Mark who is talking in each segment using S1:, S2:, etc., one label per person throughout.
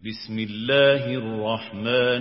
S1: بسم الله الرحمن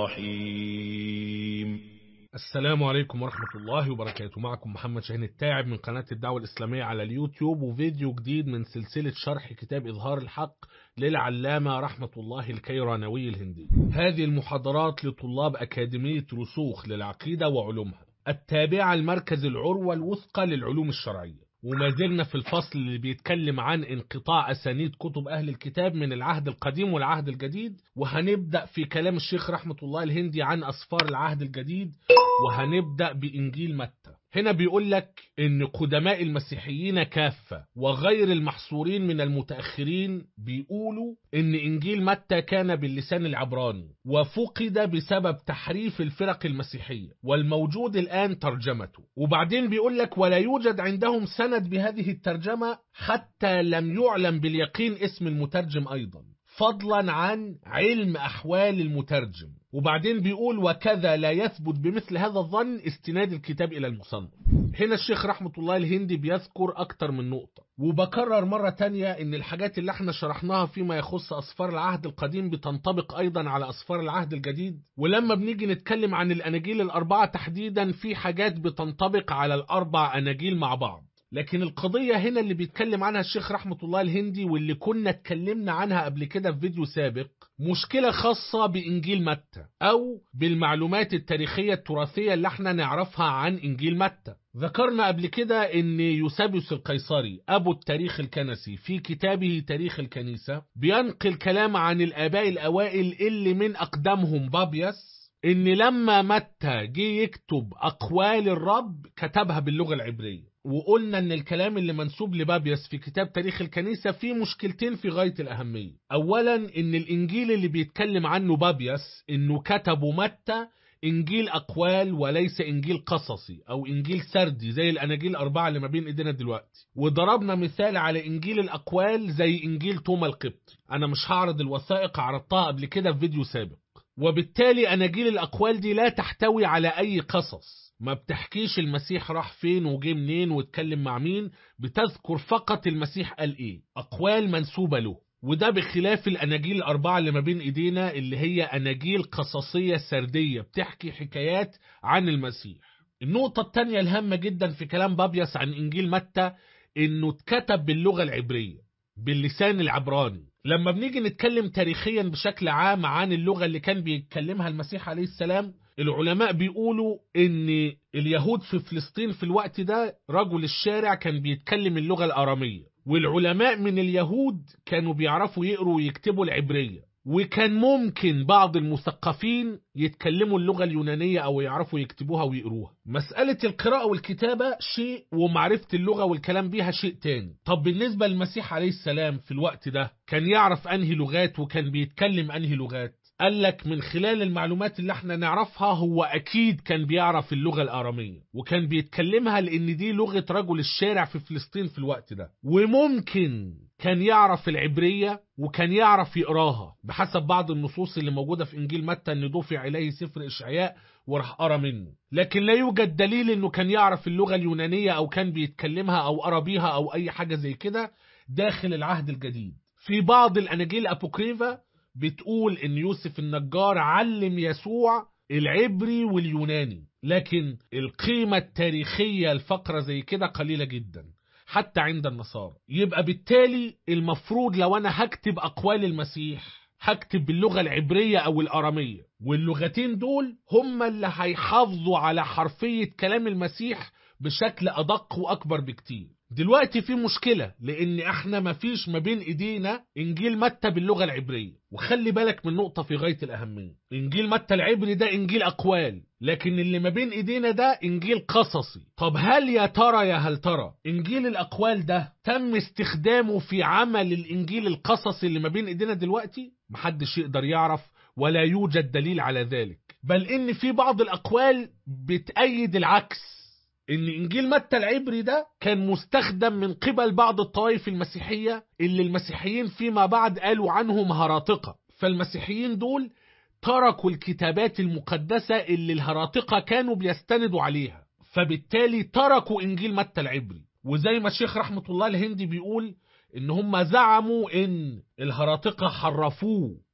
S1: الرحيم
S2: السلام عليكم ورحمة الله وبركاته معكم محمد شاهين التاعب من قناة الدعوة الإسلامية على اليوتيوب وفيديو جديد من سلسلة شرح كتاب إظهار الحق للعلامة رحمة الله الكيرانوي الهندي هذه المحاضرات لطلاب أكاديمية رسوخ للعقيدة وعلومها التابعة لمركز العروة الوثقى للعلوم الشرعية وما زلنا في الفصل اللي بيتكلم عن انقطاع أسانيد كتب أهل الكتاب من العهد القديم والعهد الجديد وهنبدأ في كلام الشيخ رحمة الله الهندي عن أسفار العهد الجديد وهنبدأ بإنجيل متى هنا بيقول لك إن قدماء المسيحيين كافة وغير المحصورين من المتأخرين بيقولوا إن إنجيل متى كان باللسان العبراني وفقد بسبب تحريف الفرق المسيحية والموجود الآن ترجمته وبعدين بيقول لك ولا يوجد عندهم سند بهذه الترجمة حتى لم يعلم باليقين اسم المترجم أيضا فضلا عن علم أحوال المترجم وبعدين بيقول وكذا لا يثبت بمثل هذا الظن استناد الكتاب إلى المصنف هنا الشيخ رحمة الله الهندي بيذكر أكتر من نقطة وبكرر مرة تانية إن الحاجات اللي احنا شرحناها فيما يخص أسفار العهد القديم بتنطبق أيضا على أسفار العهد الجديد ولما بنيجي نتكلم عن الأناجيل الأربعة تحديدا في حاجات بتنطبق على الأربع أناجيل مع بعض لكن القضية هنا اللي بيتكلم عنها الشيخ رحمة الله الهندي واللي كنا اتكلمنا عنها قبل كده في فيديو سابق مشكلة خاصة بإنجيل متى أو بالمعلومات التاريخية التراثية اللي احنا نعرفها عن إنجيل متى ذكرنا قبل كده ان يوسابيوس القيصري ابو التاريخ الكنسي في كتابه تاريخ الكنيسة بينقل كلام عن الاباء الاوائل اللي من اقدمهم بابيس ان لما متى جه يكتب اقوال الرب كتبها باللغة العبرية وقلنا ان الكلام اللي منسوب لبابيس في كتاب تاريخ الكنيسة فيه مشكلتين في غاية الأهمية أولا ان الإنجيل اللي بيتكلم عنه بابيس انه كتبه متى إنجيل أقوال وليس إنجيل قصصي أو إنجيل سردي زي الأناجيل الأربعة اللي ما بين إيدينا دلوقتي وضربنا مثال على إنجيل الأقوال زي إنجيل توما القبطي أنا مش هعرض الوثائق عرضتها قبل كده في فيديو سابق وبالتالي أناجيل الأقوال دي لا تحتوي على أي قصص ما بتحكيش المسيح راح فين وجه منين واتكلم مع مين بتذكر فقط المسيح قال ايه اقوال منسوبه له وده بخلاف الاناجيل الاربعه اللي ما بين ايدينا اللي هي اناجيل قصصيه سرديه بتحكي حكايات عن المسيح النقطه الثانيه الهامه جدا في كلام بابيس عن انجيل متى انه اتكتب باللغه العبريه باللسان العبراني لما بنيجي نتكلم تاريخيا بشكل عام عن اللغه اللي كان بيتكلمها المسيح عليه السلام العلماء بيقولوا ان اليهود في فلسطين في الوقت ده رجل الشارع كان بيتكلم اللغة الارامية والعلماء من اليهود كانوا بيعرفوا يقروا ويكتبوا العبرية وكان ممكن بعض المثقفين يتكلموا اللغة اليونانية أو يعرفوا يكتبوها ويقروها مسألة القراءة والكتابة شيء ومعرفة اللغة والكلام بيها شيء تاني طب بالنسبة للمسيح عليه السلام في الوقت ده كان يعرف أنهي لغات وكان بيتكلم أنهي لغات قال لك من خلال المعلومات اللي احنا نعرفها هو اكيد كان بيعرف اللغة الارامية وكان بيتكلمها لان دي لغة رجل الشارع في فلسطين في الوقت ده وممكن كان يعرف العبرية وكان يعرف يقراها بحسب بعض النصوص اللي موجودة في انجيل متى ان دفع اليه سفر اشعياء وراح قرا منه لكن لا يوجد دليل انه كان يعرف اللغة اليونانية او كان بيتكلمها او قرا بيها او اي حاجة زي كده داخل العهد الجديد في بعض الاناجيل الابوكريفا بتقول ان يوسف النجار علم يسوع العبري واليوناني لكن القيمة التاريخية الفقرة زي كده قليلة جدا حتى عند النصارى يبقى بالتالي المفروض لو انا هكتب اقوال المسيح هكتب باللغة العبرية او الارامية واللغتين دول هم اللي هيحافظوا على حرفية كلام المسيح بشكل ادق واكبر بكتير دلوقتي في مشكلة لأن احنا مفيش ما بين ايدينا إنجيل متى باللغة العبرية وخلي بالك من نقطة في غاية الأهمية إنجيل متى العبري ده إنجيل أقوال لكن اللي ما بين ايدينا ده إنجيل قصصي طب هل يا ترى يا هل ترى إنجيل الأقوال ده تم استخدامه في عمل الإنجيل القصصي اللي ما بين ايدينا دلوقتي محدش يقدر يعرف ولا يوجد دليل على ذلك بل إن في بعض الأقوال بتأيد العكس ان انجيل متى العبري ده كان مستخدم من قبل بعض الطوائف المسيحية اللي المسيحيين فيما بعد قالوا عنهم هراطقة فالمسيحيين دول تركوا الكتابات المقدسة اللي الهراطقة كانوا بيستندوا عليها فبالتالي تركوا انجيل متى العبري وزي ما الشيخ رحمة الله الهندي بيقول ان هم زعموا ان الهراطقة حرفوه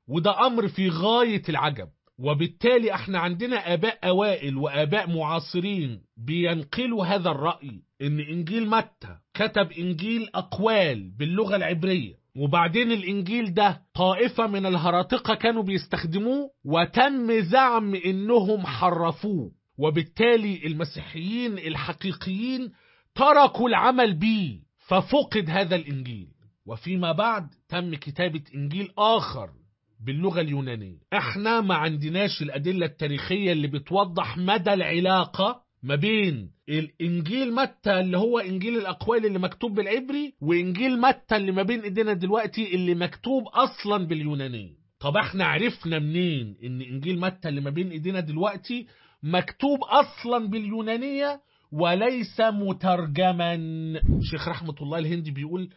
S2: وده أمر في غاية العجب وبالتالي احنا عندنا آباء أوائل وآباء معاصرين بينقلوا هذا الرأي إن إنجيل متى كتب إنجيل أقوال باللغة العبرية وبعدين الإنجيل ده طائفة من الهراطقة كانوا بيستخدموه وتم زعم إنهم حرفوه وبالتالي المسيحيين الحقيقيين تركوا العمل به ففقد هذا الإنجيل وفيما بعد تم كتابة إنجيل آخر باللغة اليونانية احنا ما عندناش الأدلة التاريخية اللي بتوضح مدى العلاقة ما بين الإنجيل متى اللي هو إنجيل الأقوال اللي مكتوب بالعبري وإنجيل متى اللي ما بين إيدينا دلوقتي اللي مكتوب أصلا باليونانية طب احنا عرفنا منين إن إنجيل متى اللي ما بين إيدينا دلوقتي مكتوب أصلا باليونانية وليس مترجما شيخ رحمة الله الهندي بيقول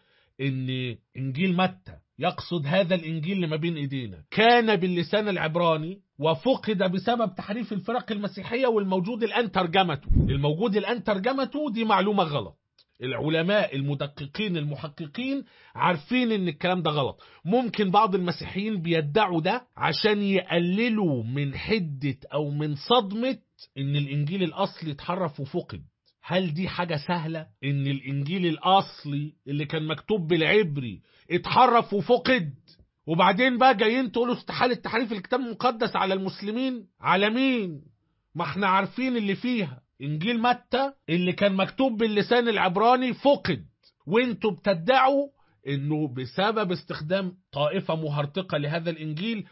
S2: ان انجيل متى يقصد هذا الانجيل اللي ما بين ايدينا كان باللسان العبراني وفقد بسبب تحريف الفرق المسيحيه والموجود الان ترجمته الموجود الان ترجمته دي معلومه غلط العلماء المدققين المحققين عارفين ان الكلام ده غلط ممكن بعض المسيحيين بيدعوا ده عشان يقللوا من حدة او من صدمة ان الانجيل الاصلي اتحرف وفقد هل دي حاجة سهلة ان الانجيل الاصلي اللي كان مكتوب بالعبري اتحرف وفقد وبعدين بقى جايين تقولوا استحالة تحريف الكتاب المقدس على المسلمين على مين ما احنا عارفين اللي فيها انجيل متى اللي كان مكتوب باللسان العبراني فقد وانتوا بتدعوا انه بسبب استخدام طائفة مهرطقة لهذا الانجيل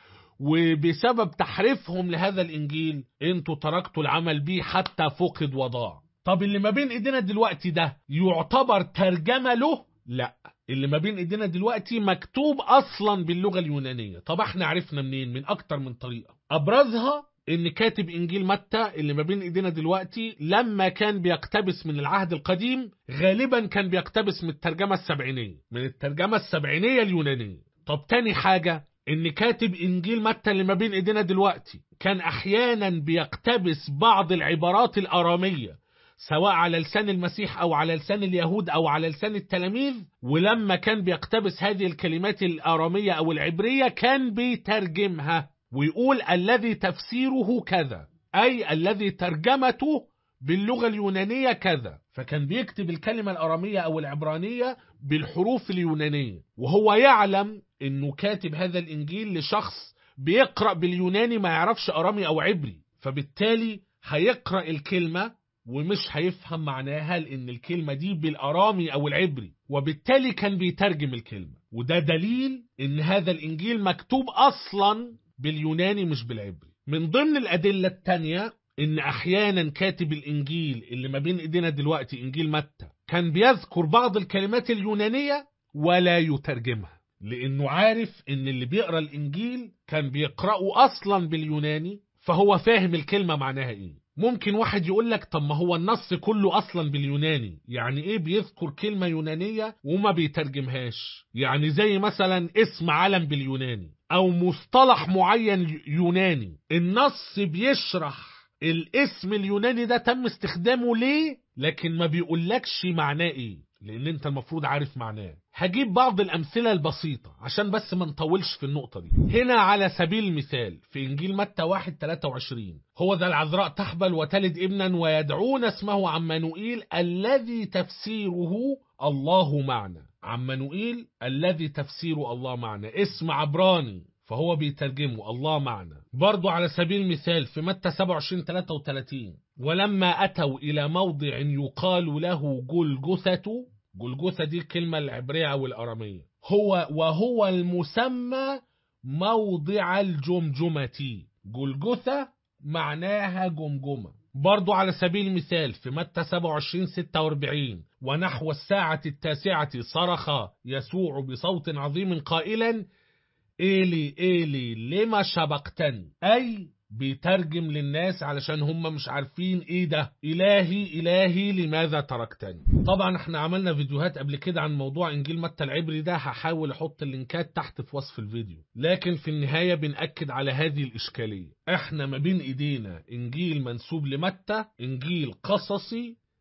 S2: وبسبب تحريفهم لهذا الانجيل انتوا تركتوا العمل بيه حتى فقد وضاع طب اللي ما بين ايدينا دلوقتي ده يعتبر ترجمة له لا اللي ما بين ايدينا دلوقتي مكتوب اصلا باللغة اليونانية طب احنا عرفنا منين من اكتر من طريقة ابرزها ان كاتب انجيل متى اللي ما بين ايدينا دلوقتي لما كان بيقتبس من العهد القديم غالبا كان بيقتبس من الترجمة السبعينية من الترجمة السبعينية اليونانية طب تاني حاجة ان كاتب انجيل متى اللي ما بين ايدينا دلوقتي كان احيانا بيقتبس بعض العبارات الارامية سواء على لسان المسيح او على لسان اليهود او على لسان التلاميذ ولما كان بيقتبس هذه الكلمات الارامية او العبرية كان بيترجمها ويقول الذي تفسيره كذا أي الذي ترجمته باللغة اليونانية كذا فكان بيكتب الكلمة الأرامية أو العبرانية بالحروف اليونانية وهو يعلم أنه كاتب هذا الإنجيل لشخص بيقرأ باليوناني ما يعرفش أرامي أو عبري فبالتالي هيقرأ الكلمة ومش هيفهم معناها لأن الكلمة دي بالأرامي أو العبري وبالتالي كان بيترجم الكلمة وده دليل أن هذا الإنجيل مكتوب أصلا باليوناني مش بالعبري من ضمن الأدلة التانية إن أحيانا كاتب الإنجيل اللي ما بين إيدينا دلوقتي إنجيل متى كان بيذكر بعض الكلمات اليونانية ولا يترجمها لأنه عارف إن اللي بيقرأ الإنجيل كان بيقرأه أصلا باليوناني فهو فاهم الكلمة معناها إيه ممكن واحد يقول لك طب ما هو النص كله اصلا باليوناني يعني ايه بيذكر كلمة يونانية وما بيترجمهاش يعني زي مثلا اسم علم باليوناني او مصطلح معين يوناني النص بيشرح الاسم اليوناني ده تم استخدامه ليه لكن ما بيقولكش معناه ايه لان انت المفروض عارف معناه هجيب بعض الامثله البسيطه عشان بس ما نطولش في النقطه دي هنا على سبيل المثال في انجيل متى 1 23 هو ذا العذراء تحبل وتلد ابنا ويدعون اسمه عمانوئيل الذي تفسيره الله معنا عمانوئيل الذي تفسيره الله معنا اسم عبراني فهو بيترجمه الله معنا برضو على سبيل المثال في متى 27 33 ولما أتوا إلى موضع يقال له جلجثة جلجثة دي الكلمة العبرية أو الأرامية هو وهو المسمى موضع الجمجمة جلجثة معناها جمجمة برضو على سبيل المثال في متى 27 46 ونحو الساعة التاسعة صرخ يسوع بصوت عظيم قائلا إيلي إيلي لما شبقتني أي بيترجم للناس علشان هم مش عارفين ايه ده إلهي إلهي لماذا تركتني طبعا احنا عملنا فيديوهات قبل كده عن موضوع إنجيل متى العبري ده هحاول أحط اللينكات تحت في وصف الفيديو لكن في النهاية بنأكد على هذه الإشكالية احنا ما بين إيدينا إنجيل منسوب لمتى إنجيل قصصي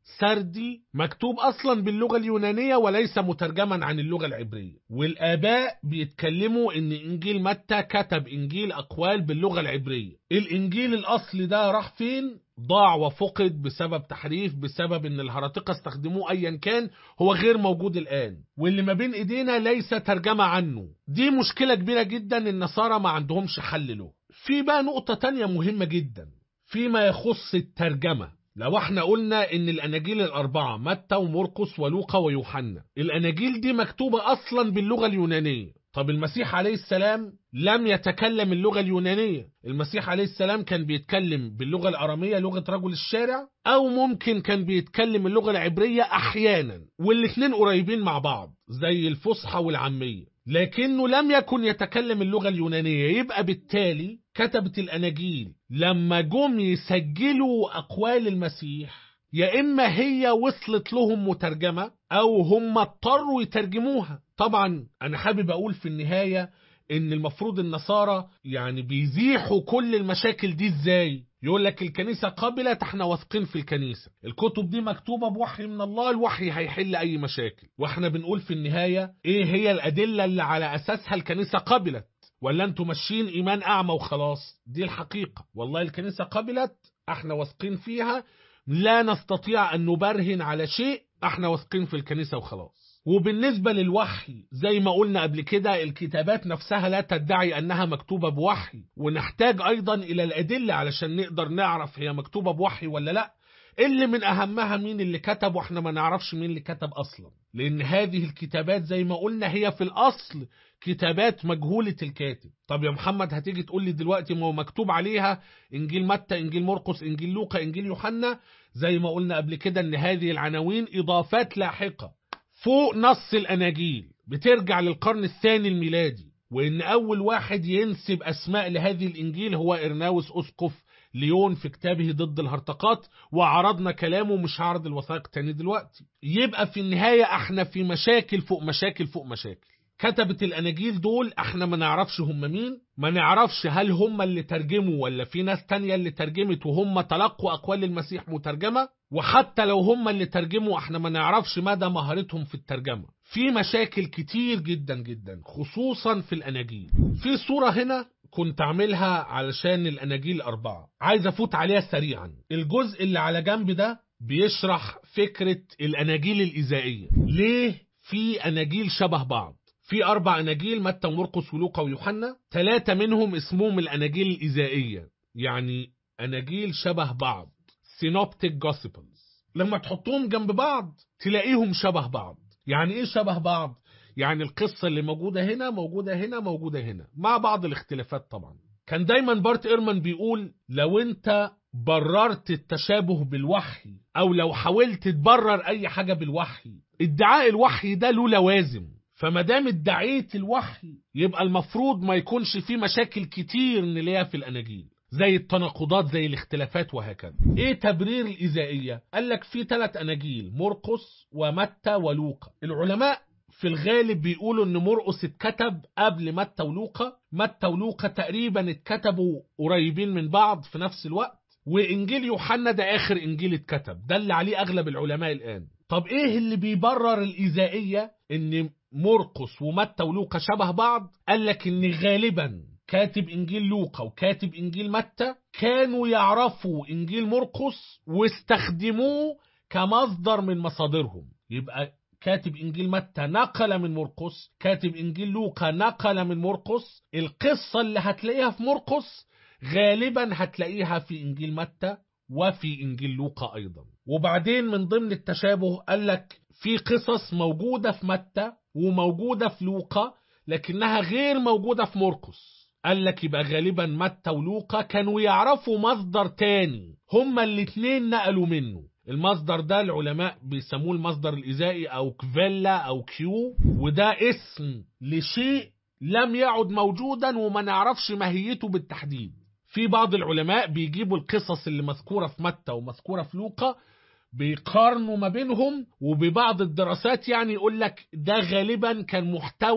S2: سردي مكتوب أصلا باللغة اليونانية وليس مترجما عن اللغة العبرية والآباء بيتكلموا إن إنجيل متى كتب إنجيل أقوال باللغة العبرية الإنجيل الأصلي ده راح فين؟ ضاع وفقد بسبب تحريف بسبب ان الهرطقة استخدموه ايا كان هو غير موجود الان واللي ما بين ايدينا ليس ترجمة عنه دي مشكلة كبيرة جدا النصارى ما عندهمش حل له في بقى نقطة تانية مهمة جدا فيما يخص الترجمة لو احنا قلنا ان الاناجيل الاربعة متى ومرقس ولوقا ويوحنا الاناجيل دي مكتوبة اصلا باللغة اليونانية طب المسيح عليه السلام لم يتكلم اللغة اليونانية المسيح عليه السلام كان بيتكلم باللغة الأرامية لغة رجل الشارع أو ممكن كان بيتكلم اللغة العبرية أحيانا والاتنين قريبين مع بعض زي الفصحى والعامية لكنه لم يكن يتكلم اللغة اليونانية يبقى بالتالي كتبة الأناجيل لما جم يسجلوا أقوال المسيح يا إما هي وصلت لهم مترجمة أو هم اضطروا يترجموها طبعا أنا حابب أقول في النهاية إن المفروض النصارى يعني بيزيحوا كل المشاكل دي إزاي يقول لك الكنيسة قبلت احنا واثقين في الكنيسة الكتب دي مكتوبة بوحي من الله الوحي هيحل أي مشاكل واحنا بنقول في النهاية إيه هي الأدلة اللي على أساسها الكنيسة قبلت ولا انتوا ماشيين إيمان أعمى وخلاص دي الحقيقة والله الكنيسة قبلت احنا واثقين فيها لا نستطيع أن نبرهن على شيء احنا واثقين في الكنيسة وخلاص وبالنسبة للوحي زي ما قلنا قبل كده الكتابات نفسها لا تدعي أنها مكتوبة بوحي ونحتاج أيضا إلى الأدلة علشان نقدر نعرف هي مكتوبة بوحي ولا لا اللي من أهمها مين اللي كتب وإحنا ما نعرفش مين اللي كتب أصلا لأن هذه الكتابات زي ما قلنا هي في الأصل كتابات مجهولة الكاتب طب يا محمد هتيجي تقول لي دلوقتي ما هو مكتوب عليها إنجيل متى إنجيل مرقس إنجيل لوقا إنجيل يوحنا زي ما قلنا قبل كده إن هذه العناوين إضافات لاحقة فوق نص الأناجيل بترجع للقرن الثاني الميلادي وإن أول واحد ينسب أسماء لهذه الإنجيل هو إرناوس أسقف ليون في كتابه ضد الهرطقات وعرضنا كلامه مش هعرض الوثائق تاني دلوقتي يبقى في النهاية احنا في مشاكل فوق مشاكل فوق مشاكل كتبة الأناجيل دول احنا ما نعرفش هم مين ما نعرفش هل هم اللي ترجموا ولا في ناس تانية اللي ترجمت وهم تلقوا أقوال المسيح مترجمة وحتى لو هم اللي ترجموا احنا ما نعرفش مدى مهارتهم في الترجمة في مشاكل كتير جدا جدا خصوصا في الأناجيل في صورة هنا كنت عاملها علشان الأناجيل أربعة عايز أفوت عليها سريعا الجزء اللي على جنب ده بيشرح فكرة الأناجيل الإزائية ليه في أناجيل شبه بعض في أربع أناجيل متى ومرقس ولوقا ويوحنا ثلاثة منهم اسمهم الأناجيل الإزائية يعني أناجيل شبه بعض سينوبتيك جوسبلز لما تحطهم جنب بعض تلاقيهم شبه بعض يعني إيه شبه بعض؟ يعني القصة اللي موجودة هنا موجودة هنا موجودة هنا مع بعض الاختلافات طبعا كان دايما بارت إيرمان بيقول لو انت بررت التشابه بالوحي او لو حاولت تبرر اي حاجة بالوحي ادعاء الوحي ده له لوازم فما دام ادعيت الوحي يبقى المفروض ما يكونش فيه مشاكل كتير نلاقيها في الاناجيل زي التناقضات زي الاختلافات وهكذا ايه تبرير الإزائية قال لك في ثلاث اناجيل مرقس ومتى ولوقا العلماء في الغالب بيقولوا ان مرقس اتكتب قبل متى ولوقا متى ولوقا تقريبا اتكتبوا قريبين من بعض في نفس الوقت وانجيل يوحنا ده اخر انجيل اتكتب ده اللي عليه اغلب العلماء الان طب ايه اللي بيبرر الإزائية ان مرقس ومتى ولوقا شبه بعض قال لك ان غالبا كاتب انجيل لوقا وكاتب انجيل متى كانوا يعرفوا انجيل مرقس واستخدموه كمصدر من مصادرهم يبقى كاتب انجيل متى نقل من مرقس كاتب انجيل لوقا نقل من مرقس القصة اللي هتلاقيها في مرقس غالبا هتلاقيها في انجيل متى وفي انجيل لوقا ايضا وبعدين من ضمن التشابه قال لك في قصص موجودة في متى وموجودة في لوقا لكنها غير موجودة في مرقس قال لك يبقى غالبا متى ولوقا كانوا يعرفوا مصدر تاني هما الاتنين نقلوا منه المصدر ده العلماء بيسموه المصدر الإزائي أو كفيلا أو كيو وده اسم لشيء لم يعد موجودا وما نعرفش ماهيته بالتحديد في بعض العلماء بيجيبوا القصص اللي مذكورة في متى ومذكورة في لوقا بيقارنوا ما بينهم وببعض الدراسات يعني يقول لك ده غالبا كان محتوى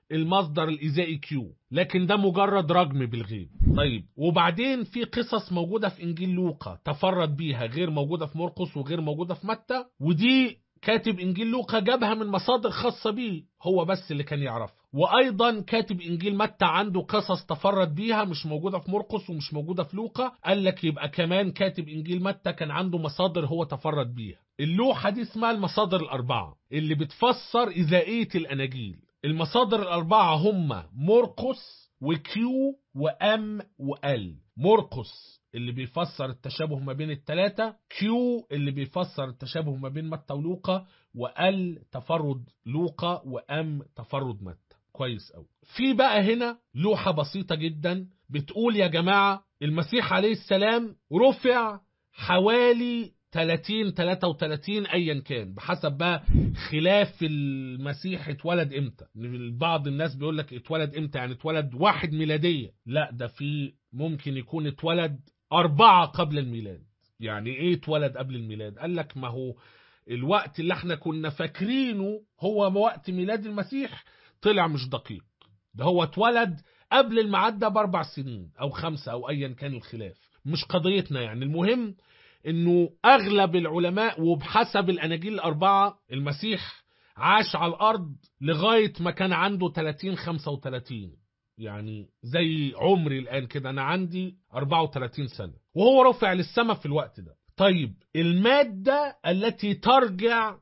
S2: المصدر الإزائي كيو لكن ده مجرد رجم بالغيب طيب وبعدين في قصص موجودة في إنجيل لوقا تفرد بيها غير موجودة في مرقس وغير موجودة في متى ودي كاتب إنجيل لوقا جابها من مصادر خاصة بيه هو بس اللي كان يعرفها وأيضا كاتب إنجيل متى عنده قصص تفرد بيها مش موجودة في مرقس ومش موجودة في لوقا قال لك يبقى كمان كاتب إنجيل متى كان عنده مصادر هو تفرد بيها اللوحة دي اسمها المصادر الأربعة اللي بتفسر إذائية الأناجيل المصادر الأربعة هم مرقس وكيو وأم وأل مرقس اللي بيفسر التشابه ما بين التلاتة كيو اللي بيفسر التشابه ما بين متى ولوقا وال تفرد لوقا وام تفرد متى كويس قوي في بقى هنا لوحة بسيطة جدا بتقول يا جماعة المسيح عليه السلام رفع حوالي 30 33 ايا كان بحسب بقى خلاف المسيح اتولد امتى بعض الناس بيقول لك اتولد امتى يعني اتولد واحد ميلادية لا ده في ممكن يكون اتولد أربعة قبل الميلاد يعني ايه اتولد قبل الميلاد قال لك ما هو الوقت اللي احنا كنا فاكرينه هو وقت ميلاد المسيح طلع مش دقيق ده هو اتولد قبل الميعاد ده باربع سنين او خمسة او ايا كان الخلاف مش قضيتنا يعني المهم انه اغلب العلماء وبحسب الاناجيل الاربعة المسيح عاش على الارض لغاية ما كان عنده 30 35 يعني زي عمري الآن كده أنا عندي 34 سنة وهو رفع للسماء في الوقت ده طيب المادة التي ترجع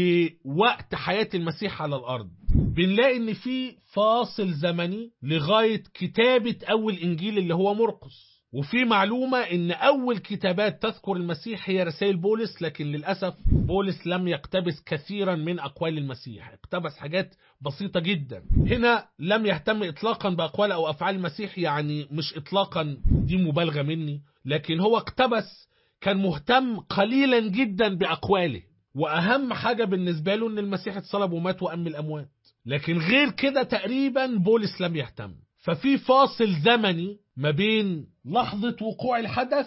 S2: لوقت حياة المسيح على الأرض بنلاقي إن في فاصل زمني لغاية كتابة أول إنجيل اللي هو مرقس وفي معلومة إن أول كتابات تذكر المسيح هي رسائل بولس لكن للأسف بولس لم يقتبس كثيرا من أقوال المسيح اقتبس حاجات بسيطة جدا هنا لم يهتم إطلاقا بأقوال أو أفعال المسيح يعني مش إطلاقا دي مبالغة مني لكن هو اقتبس كان مهتم قليلا جدا بأقواله وأهم حاجة بالنسبة له إن المسيح اتصلب ومات وأم الأموات لكن غير كده تقريبا بولس لم يهتم ففي فاصل زمني ما بين لحظة وقوع الحدث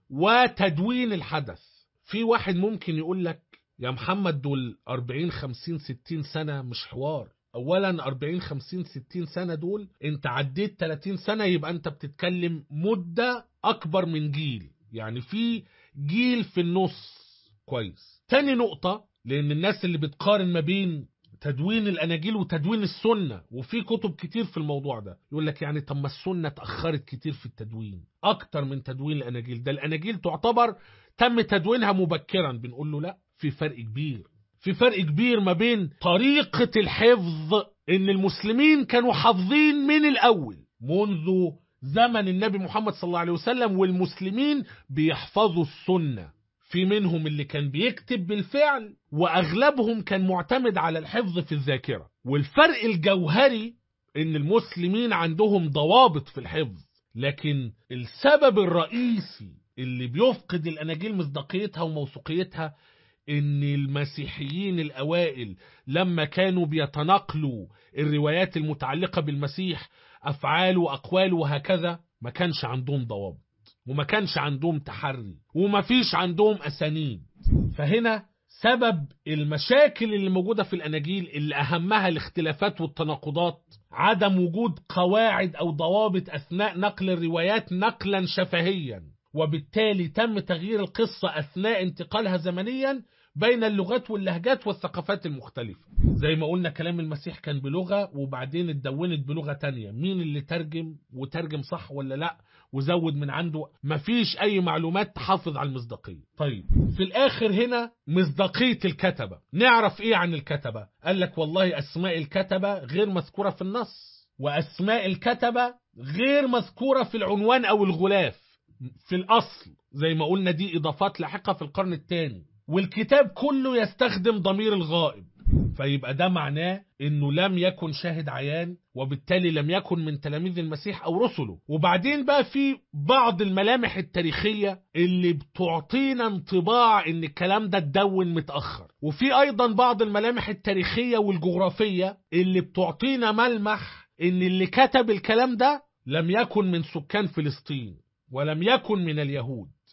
S2: وتدوين الحدث في واحد ممكن يقول لك يا محمد دول 40 50 60 سنة مش حوار اولا 40 50 60 سنة دول انت عديت 30 سنة يبقى انت بتتكلم مدة اكبر من جيل يعني في جيل في النص كويس تاني نقطة لان الناس اللي بتقارن ما بين تدوين الاناجيل وتدوين السنه وفي كتب كتير في الموضوع ده يقول لك يعني طب ما السنه اتاخرت كتير في التدوين اكتر من تدوين الاناجيل ده الاناجيل تعتبر تم تدوينها مبكرا بنقول له لا في فرق كبير في فرق كبير ما بين طريقه الحفظ ان المسلمين كانوا حافظين من الاول منذ زمن النبي محمد صلى الله عليه وسلم والمسلمين بيحفظوا السنه في منهم اللي كان بيكتب بالفعل واغلبهم كان معتمد على الحفظ في الذاكره والفرق الجوهري ان المسلمين عندهم ضوابط في الحفظ لكن السبب الرئيسي اللي بيفقد الاناجيل مصداقيتها وموثوقيتها ان المسيحيين الاوائل لما كانوا بيتناقلوا الروايات المتعلقه بالمسيح افعاله واقواله وهكذا ما كانش عندهم ضوابط وما كانش عندهم تحري وما فيش عندهم أسانيد فهنا سبب المشاكل اللي موجودة في الأناجيل اللي أهمها الاختلافات والتناقضات عدم وجود قواعد أو ضوابط أثناء نقل الروايات نقلا شفهيا وبالتالي تم تغيير القصة أثناء انتقالها زمنيا بين اللغات واللهجات والثقافات المختلفة زي ما قلنا كلام المسيح كان بلغة وبعدين اتدونت بلغة تانية مين اللي ترجم وترجم صح ولا لا وزود من عنده مفيش اي معلومات تحافظ على المصداقية طيب في الاخر هنا مصداقية الكتبة نعرف ايه عن الكتبة قال لك والله اسماء الكتبة غير مذكورة في النص واسماء الكتبة غير مذكورة في العنوان او الغلاف في الاصل زي ما قلنا دي اضافات لاحقة في القرن الثاني والكتاب كله يستخدم ضمير الغائب فيبقى ده معناه انه لم يكن شاهد عيان وبالتالي لم يكن من تلاميذ المسيح او رسله وبعدين بقى في بعض الملامح التاريخية اللي بتعطينا انطباع ان الكلام ده اتدون متأخر وفي ايضا بعض الملامح التاريخية والجغرافية اللي بتعطينا ملمح ان اللي كتب الكلام ده لم يكن من سكان فلسطين ولم يكن من اليهود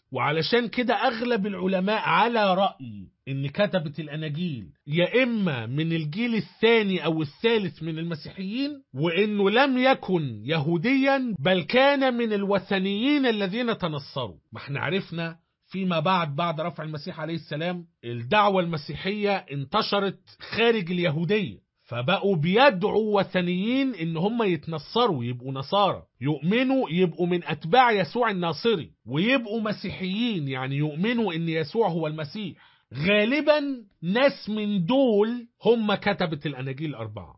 S2: وعلشان كده أغلب العلماء على رأي إن كتبة الأناجيل يا إما من الجيل الثاني أو الثالث من المسيحيين وإنه لم يكن يهوديا بل كان من الوثنيين الذين تنصروا ما احنا عرفنا فيما بعد بعد رفع المسيح عليه السلام الدعوة المسيحية انتشرت خارج اليهودية فبقوا بيدعوا وثنيين ان هم يتنصروا يبقوا نصارى يؤمنوا يبقوا من اتباع يسوع الناصري ويبقوا مسيحيين يعني يؤمنوا ان يسوع هو المسيح غالبا ناس من دول هم كتبة الاناجيل الاربعة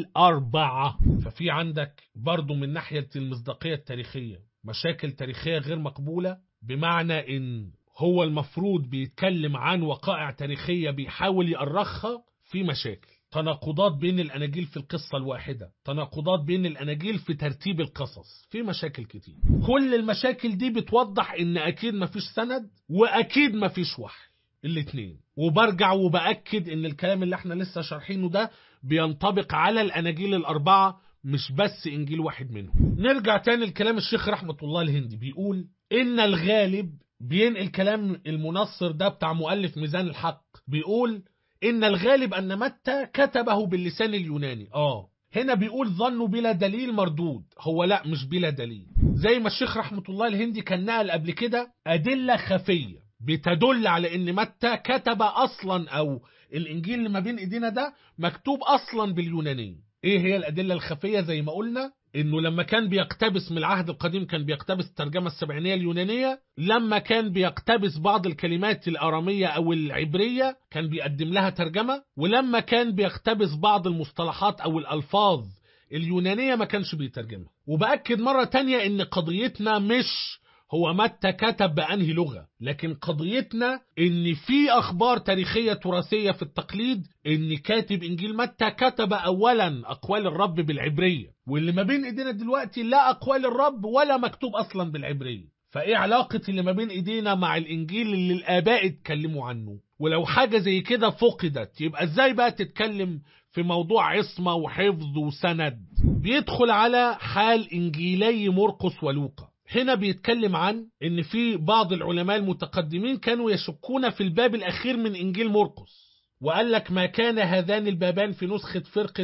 S2: الاربعة ففي عندك برضو من ناحية المصداقية التاريخية مشاكل تاريخية غير مقبولة بمعنى ان هو المفروض بيتكلم عن وقائع تاريخية بيحاول يأرخها في مشاكل تناقضات بين الأناجيل في القصة الواحدة تناقضات بين الأناجيل في ترتيب القصص في مشاكل كتير كل المشاكل دي بتوضح إن أكيد مفيش سند وأكيد مفيش وحي الاتنين وبرجع وبأكد إن الكلام اللي احنا لسه شارحينه ده بينطبق على الأناجيل الأربعة مش بس إنجيل واحد منهم نرجع تاني لكلام الشيخ رحمة الله الهندي بيقول إن الغالب بينقل كلام المنصر ده بتاع مؤلف ميزان الحق بيقول إن الغالب أن متى كتبه باللسان اليوناني آه هنا بيقول ظنوا بلا دليل مردود هو لا مش بلا دليل زي ما الشيخ رحمة الله الهندي كان نقل قبل كده أدلة خفية بتدل على ان متى كتب اصلا او الانجيل اللي ما بين ايدينا ده مكتوب اصلا باليونانية ايه هي الادلة الخفية زي ما قلنا انه لما كان بيقتبس من العهد القديم كان بيقتبس الترجمة السبعينية اليونانية لما كان بيقتبس بعض الكلمات الارامية او العبرية كان بيقدم لها ترجمة ولما كان بيقتبس بعض المصطلحات او الالفاظ اليونانية ما كانش بيترجمها وبأكد مرة تانية ان قضيتنا مش هو متى كتب بأنهي لغة لكن قضيتنا ان في اخبار تاريخية تراثية في التقليد ان كاتب انجيل متى كتب اولا اقوال الرب بالعبرية واللي ما بين ايدينا دلوقتي لا اقوال الرب ولا مكتوب اصلا بالعبرية فايه علاقة اللي ما بين ايدينا مع الانجيل اللي الاباء اتكلموا عنه ولو حاجة زي كده فقدت يبقى ازاي بقى تتكلم في موضوع عصمة وحفظ وسند بيدخل على حال انجيلي مرقس ولوقا هنا بيتكلم عن ان في بعض العلماء المتقدمين كانوا يشكون في الباب الاخير من انجيل مرقس وقال لك ما كان هذان البابان في نسخة فرقة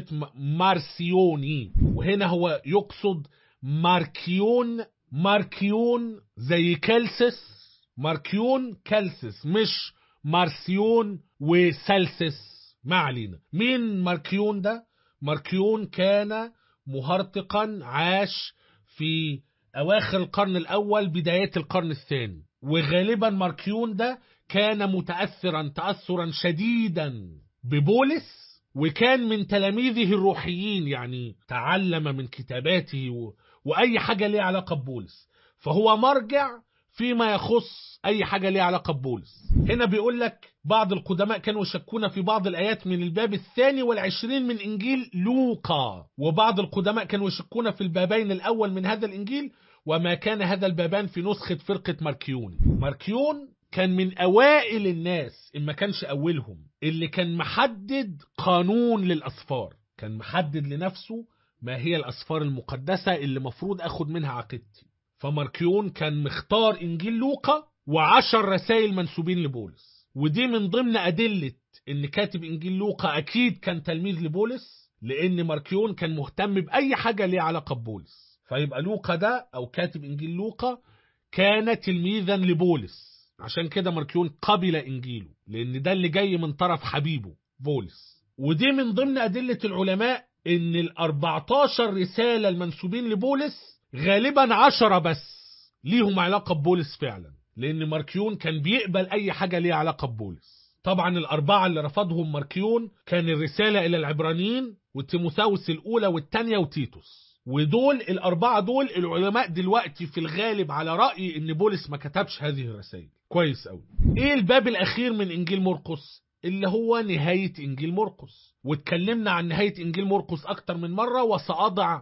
S2: مارسيوني وهنا هو يقصد ماركيون ماركيون زي كالسس ماركيون كالسس مش مارسيون وسلسس ما علينا مين ماركيون ده ماركيون كان مهرطقا عاش في أواخر القرن الأول بدايات القرن الثاني وغالبا ماركيون ده كان متأثرا تأثرا شديدا ببولس وكان من تلاميذه الروحيين يعني تعلم من كتاباته و... وأي حاجة ليها علاقة ببولس فهو مرجع فيما يخص أي حاجة ليها علاقة ببولس هنا بيقول لك بعض القدماء كانوا يشكون في بعض الآيات من الباب الثاني والعشرين من إنجيل لوقا وبعض القدماء كانوا يشكون في البابين الأول من هذا الإنجيل وما كان هذا البابان في نسخة فرقة ماركيون ماركيون كان من أوائل الناس إن ما كانش أولهم اللي كان محدد قانون للأسفار كان محدد لنفسه ما هي الأسفار المقدسة اللي مفروض أخد منها عقيدتي فماركيون كان مختار إنجيل لوقا وعشر رسائل منسوبين لبولس ودي من ضمن أدلة إن كاتب إنجيل لوقا أكيد كان تلميذ لبولس لأن ماركيون كان مهتم بأي حاجة ليها علاقة ببولس فيبقى لوقا ده أو كاتب إنجيل لوقا كان تلميذا لبولس عشان كده ماركيون قبل إنجيله لأن ده اللي جاي من طرف حبيبه بولس ودي من ضمن أدلة العلماء إن ال 14 رسالة المنسوبين لبولس غالبا عشرة بس ليهم علاقة ببولس فعلا لأن ماركيون كان بيقبل أي حاجة ليها علاقة ببولس طبعا الأربعة اللي رفضهم ماركيون كان الرسالة إلى العبرانيين وتيموثاوس الأولى والثانية وتيتوس ودول الأربعة دول العلماء دلوقتي في الغالب على رأي إن بولس ما كتبش هذه الرسائل كويس أوي إيه الباب الأخير من إنجيل مرقس اللي هو نهاية إنجيل مرقس واتكلمنا عن نهاية إنجيل مرقس أكتر من مرة وسأضع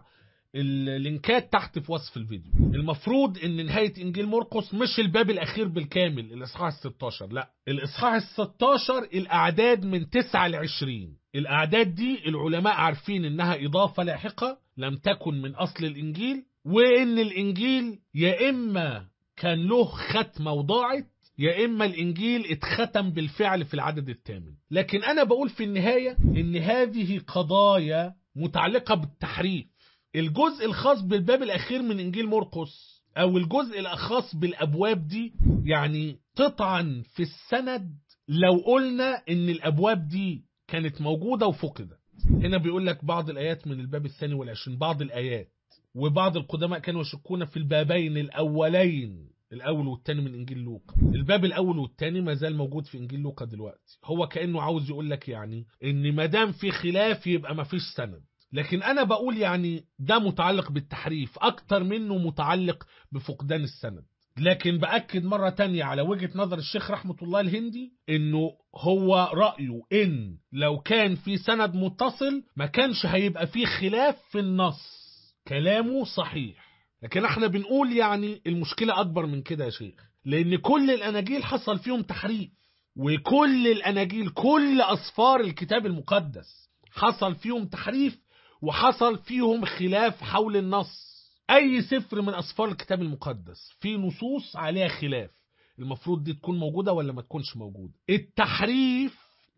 S2: اللينكات تحت في وصف الفيديو المفروض ان نهاية انجيل مرقس مش الباب الاخير بالكامل الاصحاح ال16 لا الاصحاح ال16 الاعداد من 9 ل 20 الاعداد دي العلماء عارفين انها اضافة لاحقة لم تكن من اصل الانجيل وان الانجيل يا اما كان له ختمة وضاعت يا إما الإنجيل اتختم بالفعل في العدد الثامن لكن أنا بقول في النهاية إن هذه قضايا متعلقة بالتحريف الجزء الخاص بالباب الأخير من إنجيل مرقس أو الجزء الخاص بالأبواب دي يعني تطعن في السند لو قلنا إن الأبواب دي كانت موجودة وفقدت هنا بيقول لك بعض الآيات من الباب الثاني والعشرين بعض الآيات وبعض القدماء كانوا يشكون في البابين الأولين الأول والثاني من إنجيل لوقا الباب الأول والثاني ما زال موجود في إنجيل لوقا دلوقتي هو كأنه عاوز يقول لك يعني إن ما دام في خلاف يبقى ما فيش سند لكن أنا بقول يعني ده متعلق بالتحريف أكتر منه متعلق بفقدان السند لكن بأكد مرة تانية على وجهة نظر الشيخ رحمة الله الهندي إنه هو رأيه إن لو كان في سند متصل ما كانش هيبقى فيه خلاف في النص كلامه صحيح لكن احنا بنقول يعني المشكلة أكبر من كده يا شيخ لأن كل الأناجيل حصل فيهم تحريف وكل الأناجيل كل أصفار الكتاب المقدس حصل فيهم تحريف وحصل فيهم خلاف حول النص أي سفر من أصفار الكتاب المقدس في نصوص عليها خلاف المفروض دي تكون موجودة ولا ما تكونش موجودة التحريف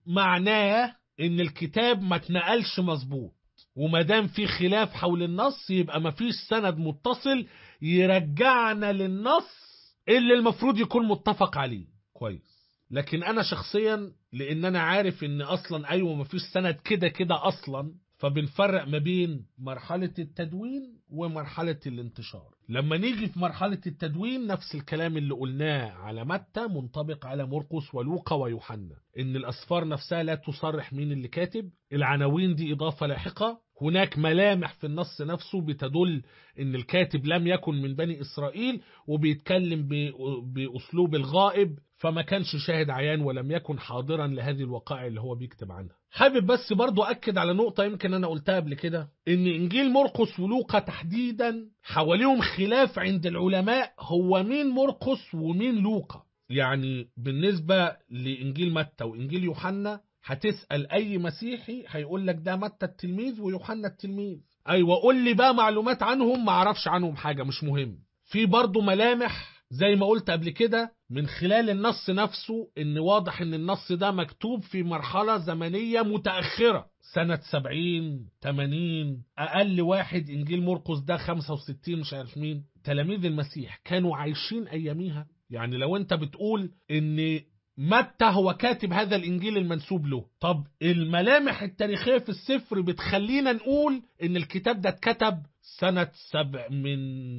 S2: معناه ان الكتاب ما اتنقلش مظبوط وما دام في خلاف حول النص يبقى ما فيش سند متصل يرجعنا للنص اللي المفروض يكون متفق عليه كويس لكن انا شخصيا لان انا عارف ان اصلا ايوه ما فيش سند كده كده اصلا فبنفرق ما بين مرحلة التدوين ومرحلة الانتشار لما نيجي في مرحلة التدوين نفس الكلام اللي قلناه على متى منطبق على مرقس ولوقا ويوحنا ان الاسفار نفسها لا تصرح مين اللي كاتب العناوين دي اضافة لاحقة هناك ملامح في النص نفسه بتدل ان الكاتب لم يكن من بني اسرائيل وبيتكلم باسلوب الغائب فما كانش شاهد عيان ولم يكن حاضرا لهذه الوقائع اللي هو بيكتب عنها حابب بس برضو أكد على نقطة يمكن أنا قلتها قبل كده إن إنجيل مرقس ولوقا تحديدا حواليهم خلاف عند العلماء هو مين مرقس ومين لوقا يعني بالنسبة لإنجيل متى وإنجيل يوحنا هتسأل أي مسيحي هيقول لك ده متى التلميذ ويوحنا التلميذ أيوة قول لي بقى معلومات عنهم ما أعرفش عنهم حاجة مش مهم في برضو ملامح زي ما قلت قبل كده من خلال النص نفسه ان واضح ان النص ده مكتوب في مرحلة زمنية متأخرة سنة 70 80 اقل واحد انجيل مرقس ده 65 مش عارف مين تلاميذ المسيح كانوا عايشين اياميها يعني لو انت بتقول ان متى هو كاتب هذا الانجيل المنسوب له طب الملامح التاريخيه في السفر بتخلينا نقول ان الكتاب ده اتكتب سنة سبع من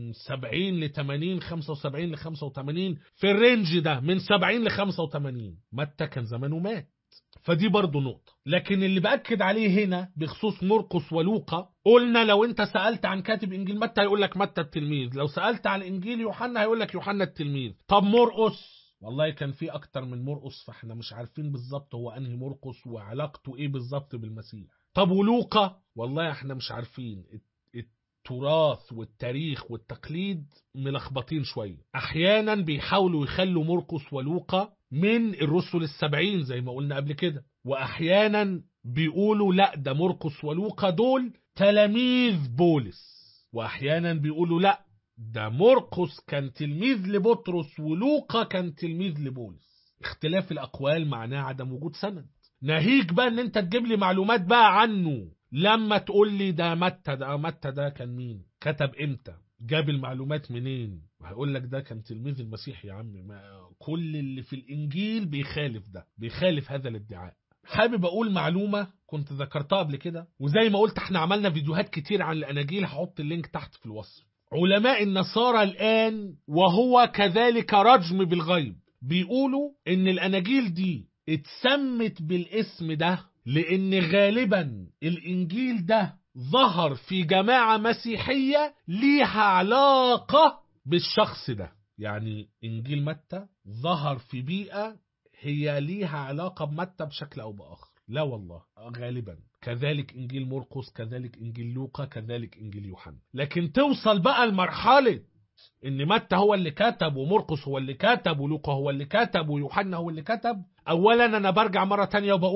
S2: 70 ل 80 75 ل 85 في الرينج ده من 70 ل 85 متى كان زمانه مات فدي برضه نقطة لكن اللي بأكد عليه هنا بخصوص مرقس ولوقا قلنا لو انت سألت عن كاتب انجيل متى هيقول لك متى التلميذ لو سألت عن انجيل يوحنا هيقول لك يوحنا التلميذ طب مرقس والله كان في اكتر من مرقس فاحنا مش عارفين بالظبط هو انهي مرقس وعلاقته ايه بالظبط بالمسيح طب ولوقا والله احنا مش عارفين التراث والتاريخ والتقليد ملخبطين شوية احيانا بيحاولوا يخلوا مرقس ولوقا من الرسل السبعين زي ما قلنا قبل كده واحيانا بيقولوا لا ده مرقس ولوقا دول تلاميذ بولس واحيانا بيقولوا لا ده مرقس كان تلميذ لبطرس ولوقا كان تلميذ لبولس اختلاف الاقوال معناه عدم وجود سند ناهيك بقى ان انت تجيب لي معلومات بقى عنه لما تقول لي ده متى ده متى ده كان مين كتب امتى جاب المعلومات منين هيقول لك ده كان تلميذ المسيح يا عم ما كل اللي في الانجيل بيخالف ده بيخالف هذا الادعاء حابب اقول معلومه كنت ذكرتها قبل كده وزي ما قلت احنا عملنا فيديوهات كتير عن الاناجيل هحط اللينك تحت في الوصف علماء النصارى الان وهو كذلك رجم بالغيب بيقولوا ان الاناجيل دي اتسمت بالاسم ده لان غالبا الانجيل ده ظهر في جماعة مسيحية ليها علاقة بالشخص ده يعني انجيل متى ظهر في بيئة هي ليها علاقة بمتى بشكل او باخر لا والله غالبا كذلك انجيل مرقس كذلك انجيل لوقا كذلك انجيل يوحنا لكن توصل بقى لمرحله ان متى هو اللي كتب ومرقس هو اللي كتب ولوقا هو اللي كتب ويوحنا هو اللي كتب اولا انا برجع مره تانية وبقول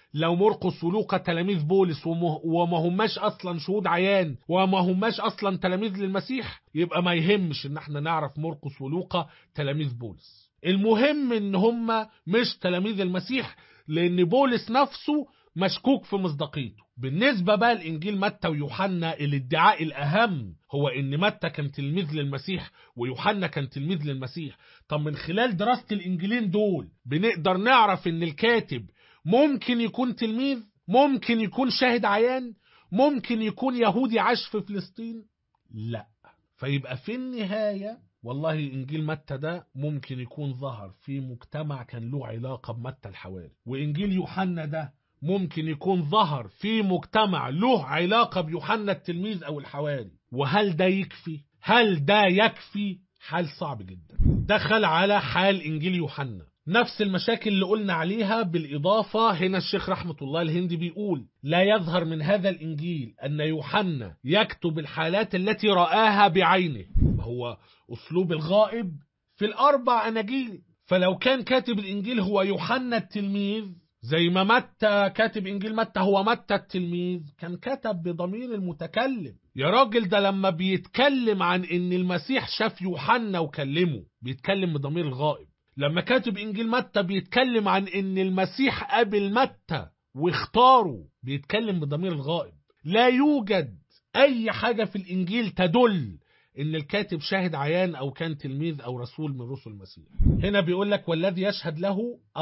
S2: لو مرقس ولوقا تلاميذ بولس ومه- وما هماش اصلا شهود عيان وما هماش اصلا تلاميذ للمسيح يبقى ما يهمش ان احنا نعرف مرقس ولوقا تلاميذ بولس المهم ان هم مش تلاميذ المسيح لان بولس نفسه مشكوك في مصداقيته بالنسبة بقى لإنجيل متى ويوحنا الادعاء الأهم هو إن متى كان تلميذ للمسيح ويوحنا كان تلميذ للمسيح طب من خلال دراسة الإنجيلين دول بنقدر نعرف إن الكاتب ممكن يكون تلميذ ممكن يكون شاهد عيان ممكن يكون يهودي عاش في فلسطين لا فيبقى في النهاية والله إنجيل متى ده ممكن يكون ظهر في مجتمع كان له علاقة بمتى الحواري وإنجيل يوحنا ده ممكن يكون ظهر في مجتمع له علاقة بيوحنا التلميذ أو الحواري وهل ده يكفي؟ هل ده يكفي؟ حال صعب جدا دخل على حال إنجيل يوحنا نفس المشاكل اللي قلنا عليها بالإضافة هنا الشيخ رحمة الله الهندي بيقول لا يظهر من هذا الإنجيل أن يوحنا يكتب الحالات التي رآها بعينه ما هو أسلوب الغائب في الأربع أناجيل فلو كان كاتب الإنجيل هو يوحنا التلميذ زي ما متى كاتب إنجيل متى هو متى التلميذ كان كتب بضمير المتكلم يا راجل ده لما بيتكلم عن إن المسيح شاف يوحنا وكلمه بيتكلم بضمير الغائب لما كاتب إنجيل متى بيتكلم عن إن المسيح قابل متى واختاره بيتكلم بضمير الغائب لا يوجد أي حاجة في الإنجيل تدل إن الكاتب شاهد عيان أو كان تلميذ أو رسول من رسل المسيح هنا بيقول لك والذي يشهد له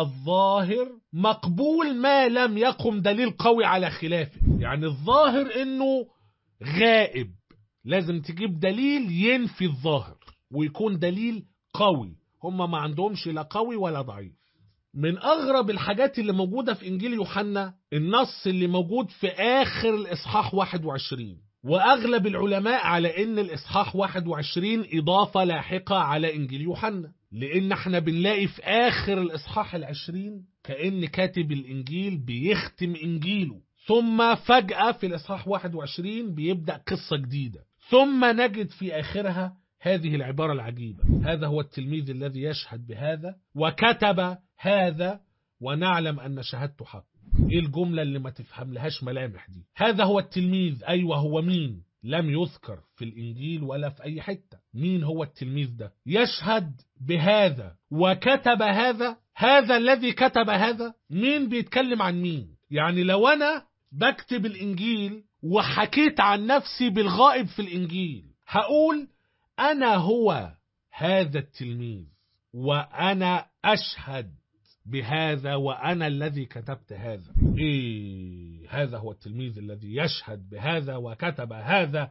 S2: الظاهر مقبول ما لم يقم دليل قوي على خلافه يعني الظاهر إنه غائب لازم تجيب دليل ينفي الظاهر ويكون دليل قوي هم ما عندهمش لا قوي ولا ضعيف من أغرب الحاجات اللي موجودة في إنجيل يوحنا النص اللي موجود في آخر الإصحاح 21 وأغلب العلماء على إن الإصحاح 21 إضافة لاحقة على إنجيل يوحنا لأن احنا بنلاقي في آخر الإصحاح العشرين كأن كاتب الإنجيل بيختم إنجيله ثم فجأة في الإصحاح 21 بيبدأ قصة جديدة ثم نجد في آخرها هذه العبارة العجيبة هذا هو التلميذ الذي يشهد بهذا وكتب هذا ونعلم أن شهادته حق ايه الجملة اللي ما تفهم لهاش ملامح دي هذا هو التلميذ ايوه هو مين لم يذكر في الانجيل ولا في اي حتة مين هو التلميذ ده يشهد بهذا وكتب هذا هذا الذي كتب هذا مين بيتكلم عن مين يعني لو انا بكتب الانجيل وحكيت عن نفسي بالغائب في الانجيل هقول انا هو هذا التلميذ وانا اشهد بهذا وأنا الذي كتبت هذا إيه هذا هو التلميذ الذي يشهد بهذا وكتب هذا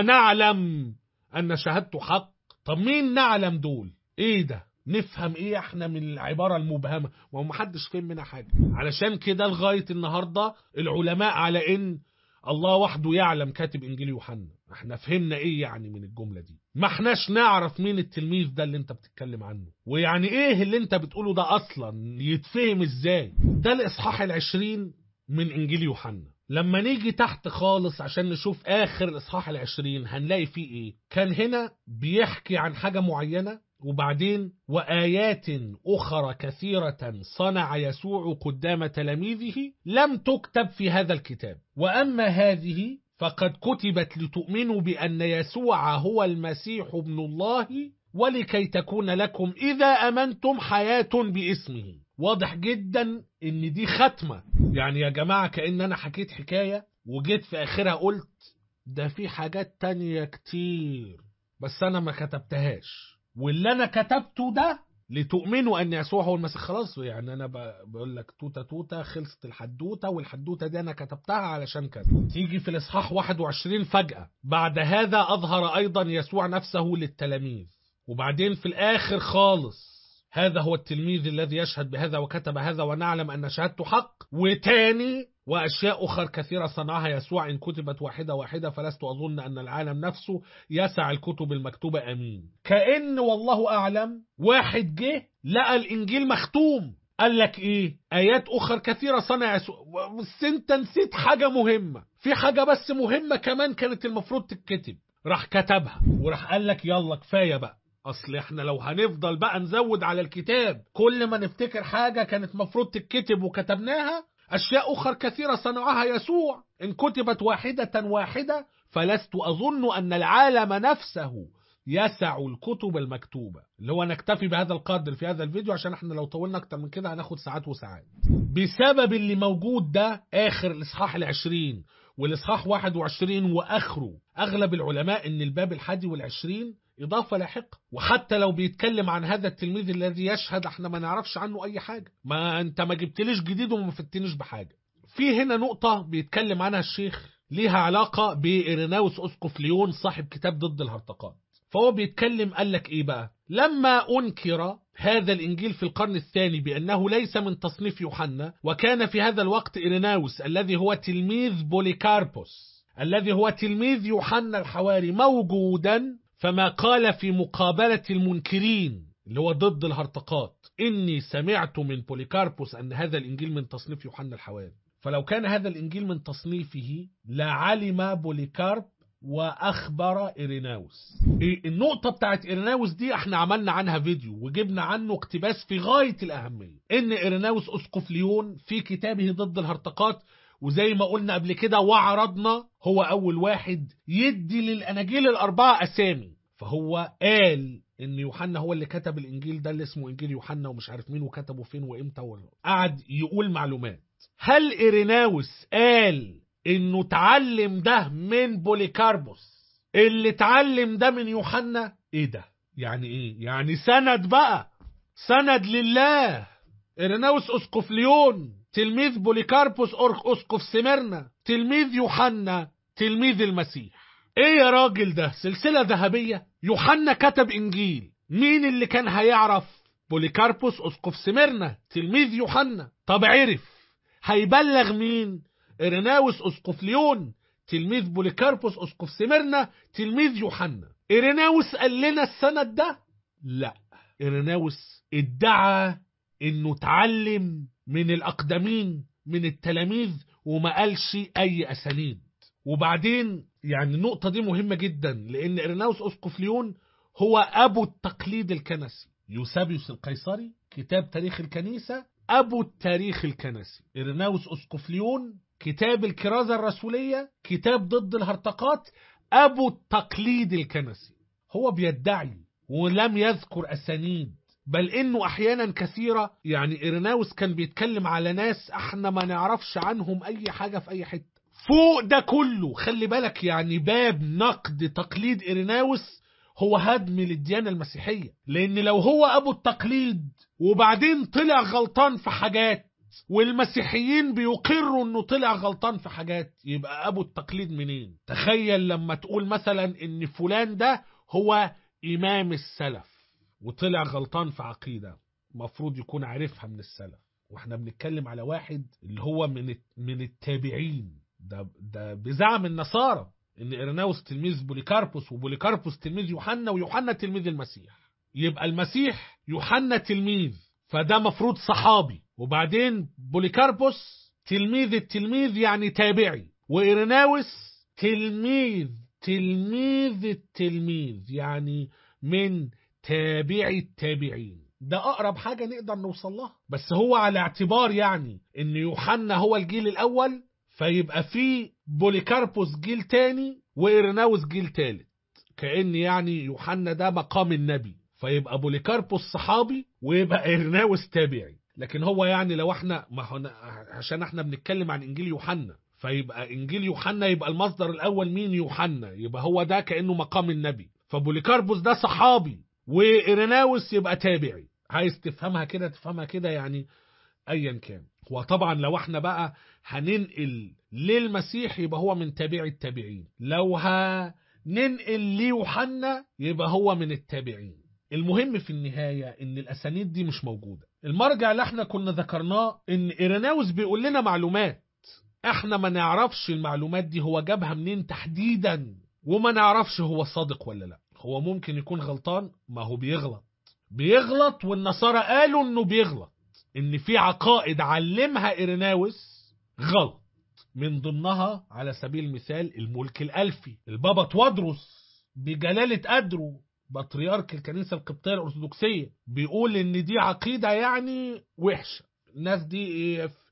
S2: ونعلم أن شهادته حق طب مين نعلم دول إيه ده نفهم ايه احنا من العبارة المبهمة ما هو محدش فهم منها حاجة علشان كده لغاية النهاردة العلماء على ان الله وحده يعلم كاتب انجيل يوحنا احنا فهمنا ايه يعني من الجملة دي ما احناش نعرف مين التلميذ ده اللي انت بتتكلم عنه ويعني ايه اللي انت بتقوله ده اصلا يتفهم ازاي ده الاصحاح العشرين من انجيل يوحنا لما نيجي تحت خالص عشان نشوف اخر الاصحاح العشرين هنلاقي فيه ايه كان هنا بيحكي عن حاجة معينة وبعدين وآيات أخرى كثيرة صنع يسوع قدام تلاميذه لم تكتب في هذا الكتاب وأما هذه فقد كتبت لتؤمنوا بأن يسوع هو المسيح ابن الله ولكي تكون لكم إذا أمنتم حياة باسمه واضح جدا ان دي ختمة يعني يا جماعة كأن انا حكيت حكاية وجيت في اخرها قلت ده في حاجات تانية كتير بس انا ما كتبتهاش واللي انا كتبته ده لتؤمنوا ان يسوع هو المسيح خلاص يعني انا بقول لك توته توته خلصت الحدوته والحدوته دي انا كتبتها علشان كذا تيجي في الاصحاح 21 فجاه بعد هذا اظهر ايضا يسوع نفسه للتلاميذ وبعدين في الاخر خالص هذا هو التلميذ الذي يشهد بهذا وكتب هذا ونعلم أن شهادته حق وتاني وأشياء أخرى كثيرة صنعها يسوع إن كتبت واحدة واحدة فلست أظن أن العالم نفسه يسع الكتب المكتوبة أمين كأن والله أعلم واحد جه لقى الإنجيل مختوم قال لك إيه آيات أخرى كثيرة صنع يسوع بس أنت نسيت حاجة مهمة في حاجة بس مهمة كمان كانت المفروض تتكتب راح كتبها وراح قال لك يلا كفاية بقى اصل احنا لو هنفضل بقى نزود على الكتاب كل ما نفتكر حاجة كانت مفروض تتكتب وكتبناها أشياء أخرى كثيرة صنعها يسوع إن كتبت واحدة واحدة فلست أظن أن العالم نفسه يسع الكتب المكتوبة اللي هو نكتفي بهذا القدر في هذا الفيديو عشان احنا لو طولنا اكتر من كده هناخد ساعات وساعات بسبب اللي موجود ده آخر الإصحاح العشرين والإصحاح 21 وآخره أغلب العلماء إن الباب الحادي والعشرين إضافة لاحقة وحتى لو بيتكلم عن هذا التلميذ الذي يشهد احنا ما نعرفش عنه أي حاجة ما أنت ما جبتليش جديد وما فتنيش بحاجة في هنا نقطة بيتكلم عنها الشيخ ليها علاقة بإيريناوس أسقف ليون صاحب كتاب ضد الهرطقات فهو بيتكلم قال لك إيه بقى لما أنكر هذا الإنجيل في القرن الثاني بأنه ليس من تصنيف يوحنا وكان في هذا الوقت إيريناوس الذي هو تلميذ بوليكاربوس الذي هو تلميذ يوحنا الحواري موجودا فما قال في مقابلة المنكرين اللي هو ضد الهرطقات إني سمعت من بوليكاربوس أن هذا الإنجيل من تصنيف يوحنا الحواري فلو كان هذا الإنجيل من تصنيفه لعلم بوليكارب وأخبر إيريناوس النقطة بتاعت إيريناوس دي احنا عملنا عنها فيديو وجبنا عنه اقتباس في غاية الأهمية إن إيريناوس أسقف ليون في كتابه ضد الهرطقات وزي ما قلنا قبل كده وعرضنا هو أول واحد يدي للأناجيل الأربعة أسامي فهو قال ان يوحنا هو اللي كتب الانجيل ده اللي اسمه انجيل يوحنا ومش عارف مين وكتبه فين وامتى قعد يقول معلومات هل إيريناوس قال انه اتعلم ده من بوليكاربوس اللي اتعلم ده من يوحنا ايه ده يعني ايه يعني سند بقى سند لله إيريناوس اسقف ليون تلميذ بوليكاربوس اسقف سمرنا تلميذ يوحنا تلميذ المسيح ايه يا راجل ده سلسلة ذهبية يوحنا كتب انجيل مين اللي كان هيعرف بوليكاربوس اسقف سمرنا تلميذ يوحنا طب عرف هيبلغ مين إيريناوس أسقف ليون تلميذ بوليكاربوس أسقف سمرنا تلميذ يوحنا إيريناوس قال لنا السند ده لا إيريناوس ادعى انه اتعلم من الأقدمين من التلاميذ وما قالش أي أسانيد وبعدين يعني النقطة دي مهمة جدا لأن إيريناوس أسقف ليون هو أبو التقليد الكنسي يوسابيوس القيصري كتاب تاريخ الكنيسة أبو التاريخ الكنسي إرناوس أسقف ليون كتاب الكرازة الرسولية كتاب ضد الهرطقات أبو التقليد الكنسي هو بيدعي ولم يذكر أسانيد بل إنه أحيانا كثيرة يعني إرناوس كان بيتكلم على ناس احنا ما نعرفش عنهم أي حاجة في أي حتة فوق ده كله خلي بالك يعني باب نقد تقليد إرناوس هو هدم للديانة المسيحية لأن لو هو أبو التقليد وبعدين طلع غلطان في حاجات والمسيحيين بيقروا انه طلع غلطان في حاجات يبقى ابو التقليد منين تخيل لما تقول مثلا ان فلان ده هو امام السلف وطلع غلطان في عقيدة مفروض يكون عارفها من السلف واحنا بنتكلم على واحد اللي هو من من التابعين ده ده بزعم النصارى ان ارناوس تلميذ بوليكاربوس وبوليكاربوس تلميذ يوحنا ويوحنا تلميذ المسيح يبقى المسيح يوحنا تلميذ فده مفروض صحابي وبعدين بوليكاربوس تلميذ التلميذ يعني تابعي وإرناوس تلميذ تلميذ التلميذ يعني من تابعي التابعين ده أقرب حاجة نقدر نوصل لها بس هو على اعتبار يعني إن يوحنا هو الجيل الأول فيبقى في بوليكاربوس جيل تاني وإرناوس جيل تالت كأن يعني يوحنا ده مقام النبي فيبقى بوليكاربوس صحابي ويبقى إرناوس تابعي لكن هو يعني لو احنا ما هو عشان احنا بنتكلم عن انجيل يوحنا فيبقى انجيل يوحنا يبقى المصدر الاول مين يوحنا يبقى هو ده كانه مقام النبي فبوليكاربوس ده صحابي وإرناوس يبقى تابعي عايز تفهمها كده تفهمها كده يعني ايا كان وطبعا لو احنا بقى هننقل للمسيح يبقى هو من تابعي التابعين لو هننقل ليوحنا يبقى هو من التابعين المهم في النهاية ان الاسانيد دي مش موجودة المرجع اللي احنا كنا ذكرناه ان ايريناوس بيقول لنا معلومات احنا ما نعرفش المعلومات دي هو جابها منين تحديدا وما نعرفش هو صادق ولا لا هو ممكن يكون غلطان ما هو بيغلط بيغلط والنصارى قالوا انه بيغلط ان في عقائد علمها ايريناوس غلط من ضمنها على سبيل المثال الملك الالفي البابا توادروس بجلالة قدره بطريرك الكنيسة القبطية الأرثوذكسية بيقول إن دي عقيدة يعني وحشة الناس دي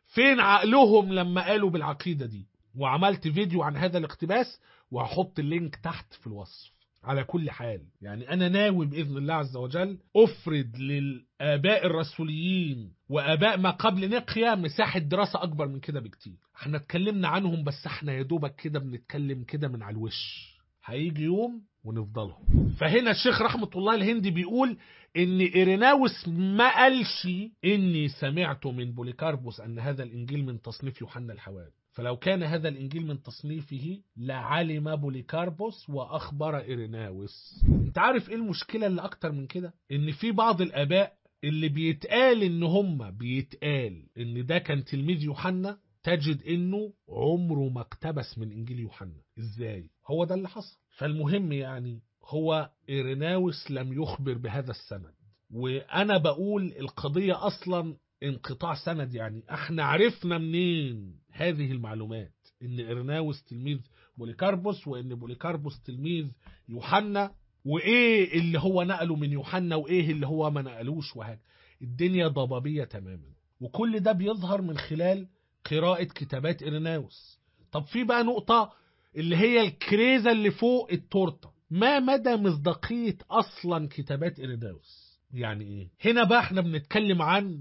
S2: فين عقلهم لما قالوا بالعقيدة دي وعملت فيديو عن هذا الاقتباس وهحط اللينك تحت في الوصف على كل حال يعني أنا ناوي بإذن الله عز وجل أفرد للآباء الرسوليين وآباء ما قبل نقيا مساحة دراسة أكبر من كده بكتير احنا اتكلمنا عنهم بس احنا يا دوبك كده بنتكلم كده من على الوش هيجي يوم ونفضلهم فهنا الشيخ رحمة الله الهندي بيقول ان إيريناوس ما قالش اني سمعت من بوليكاربوس ان هذا الانجيل من تصنيف يوحنا الحواري فلو كان هذا الانجيل من تصنيفه لعلم بوليكاربوس واخبر إيريناوس انت عارف ايه المشكلة اللي اكتر من كده ان في بعض الاباء اللي بيتقال ان هم بيتقال ان ده كان تلميذ يوحنا تجد انه عمره ما اقتبس من انجيل يوحنا ازاي هو ده اللي حصل فالمهم يعني هو إيريناوس لم يخبر بهذا السند وأنا بقول القضية أصلا انقطاع سند يعني احنا عرفنا منين هذه المعلومات ان إيريناوس تلميذ بوليكاربوس وان بوليكاربوس تلميذ يوحنا وايه اللي هو نقله من يوحنا وايه اللي هو ما نقلوش وهكذا الدنيا ضبابية تماما وكل ده بيظهر من خلال قراءة كتابات إيريناوس طب في بقى نقطة اللي هي الكريزة اللي فوق التورتة ما مدى مصداقية أصلا كتابات إيريناوس يعني إيه هنا بقى احنا بنتكلم عن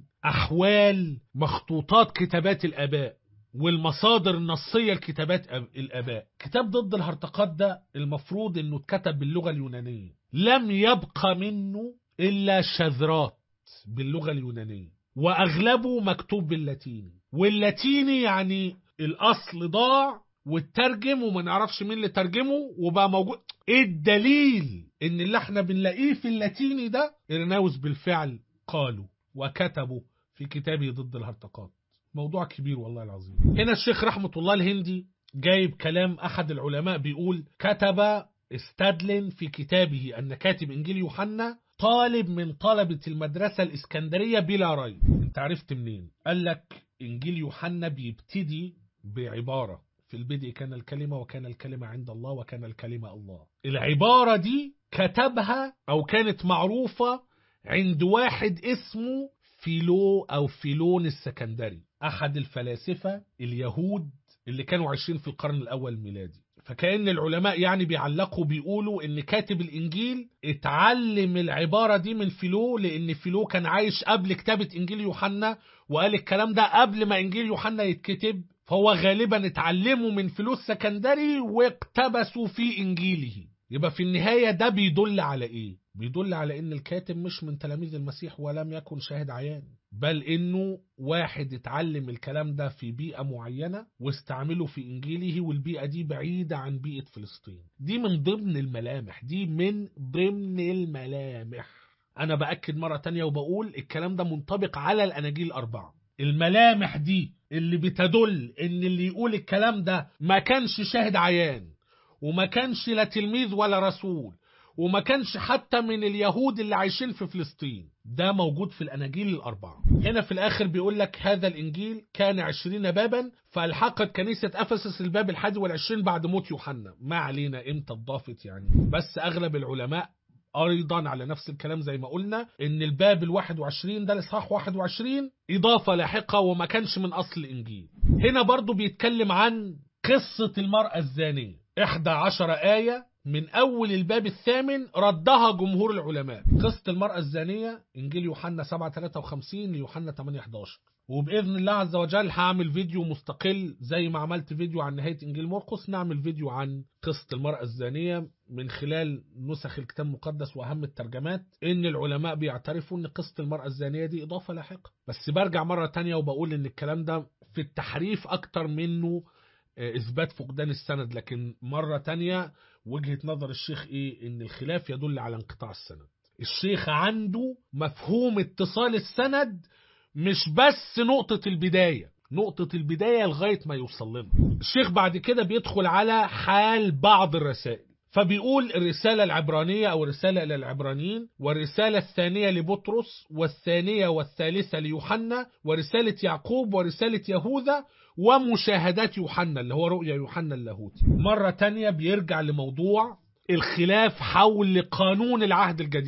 S2: أحوال مخطوطات كتابات الآباء والمصادر النصية لكتابات الآباء كتاب ضد الهرطقات ده المفروض أنه اتكتب باللغة اليونانية لم يبقى منه إلا شذرات باللغة اليونانية وأغلبه مكتوب باللاتيني واللاتيني يعني الأصل ضاع واترجم وما نعرفش مين اللي ترجمه وبقى موجود ايه الدليل ان اللي احنا بنلاقيه في اللاتيني ده إرناوس بالفعل قالوا وكتبوا في كتابه ضد الهرطقات موضوع كبير والله العظيم هنا الشيخ رحمة الله الهندي جايب كلام أحد العلماء بيقول كتب استادلين في كتابه أن كاتب إنجيل يوحنا طالب من طلبة المدرسة الإسكندرية بلا ريب انت عرفت منين قال لك إنجيل يوحنا بيبتدي بعبارة في البدء كان الكلمة وكان الكلمة عند الله وكان الكلمة الله العبارة دي كتبها أو كانت معروفة عند واحد اسمه فيلو أو فيلون السكندري أحد الفلاسفة اليهود اللي كانوا عايشين في القرن الأول الميلادي فكأن العلماء يعني بيعلقوا بيقولوا ان كاتب الانجيل اتعلم العبارة دي من فيلو لان فيلو كان عايش قبل كتابة انجيل يوحنا وقال الكلام ده قبل ما انجيل يوحنا يتكتب فهو غالبا اتعلموا من فيلو السكندري واقتبسوا في انجيله يبقى في النهاية ده بيدل على ايه بيدل على ان الكاتب مش من تلاميذ المسيح ولم يكن شاهد عيان بل انه واحد اتعلم الكلام ده في بيئة معينة واستعمله في انجيله والبيئة دي بعيدة عن بيئة فلسطين دي من ضمن الملامح دي من ضمن الملامح انا باكد مرة تانية وبقول الكلام ده منطبق على الاناجيل الاربعة الملامح دي اللي بتدل ان اللي يقول الكلام ده ما كانش شاهد عيان وما كانش لا تلميذ ولا رسول وما كانش حتى من اليهود اللي عايشين في فلسطين ده موجود في الأناجيل الأربعة هنا في الآخر بيقول لك هذا الإنجيل كان عشرين بابا فألحقت كنيسة أفسس الباب الحادي والعشرين بعد موت يوحنا ما علينا إمتى اتضافت يعني بس أغلب العلماء أيضا على نفس الكلام زي ما قلنا إن الباب الواحد وعشرين ده الإصحاح واحد وعشرين إضافة لاحقة وما كانش من أصل الإنجيل هنا برضو بيتكلم عن قصة المرأة الزانية 11 آية من أول الباب الثامن ردها جمهور العلماء قصة المرأة الزانية إنجيل يوحنا 7 53 ليوحنا 8 11 وبإذن الله عز وجل هعمل فيديو مستقل زي ما عملت فيديو عن نهاية إنجيل مرقس نعمل فيديو عن قصة المرأة الزانية من خلال نسخ الكتاب المقدس وأهم الترجمات إن العلماء بيعترفوا إن قصة المرأة الزانية دي إضافة لاحقة بس برجع مرة تانية وبقول إن الكلام ده في التحريف أكتر منه إثبات فقدان السند لكن مرة تانية وجهة نظر الشيخ إيه إن الخلاف يدل على انقطاع السند الشيخ عنده مفهوم اتصال السند مش بس نقطة البداية نقطة البداية لغاية ما يوصل لنا الشيخ بعد كده بيدخل على حال بعض الرسائل فبيقول الرسالة العبرانية أو الرسالة إلى العبرانيين والرسالة الثانية لبطرس والثانية والثالثة ليوحنا ورسالة يعقوب ورسالة يهوذا ومشاهدات يوحنا اللي هو رؤيا يوحنا اللاهوتي مرة تانية بيرجع لموضوع الخلاف حول قانون العهد الجديد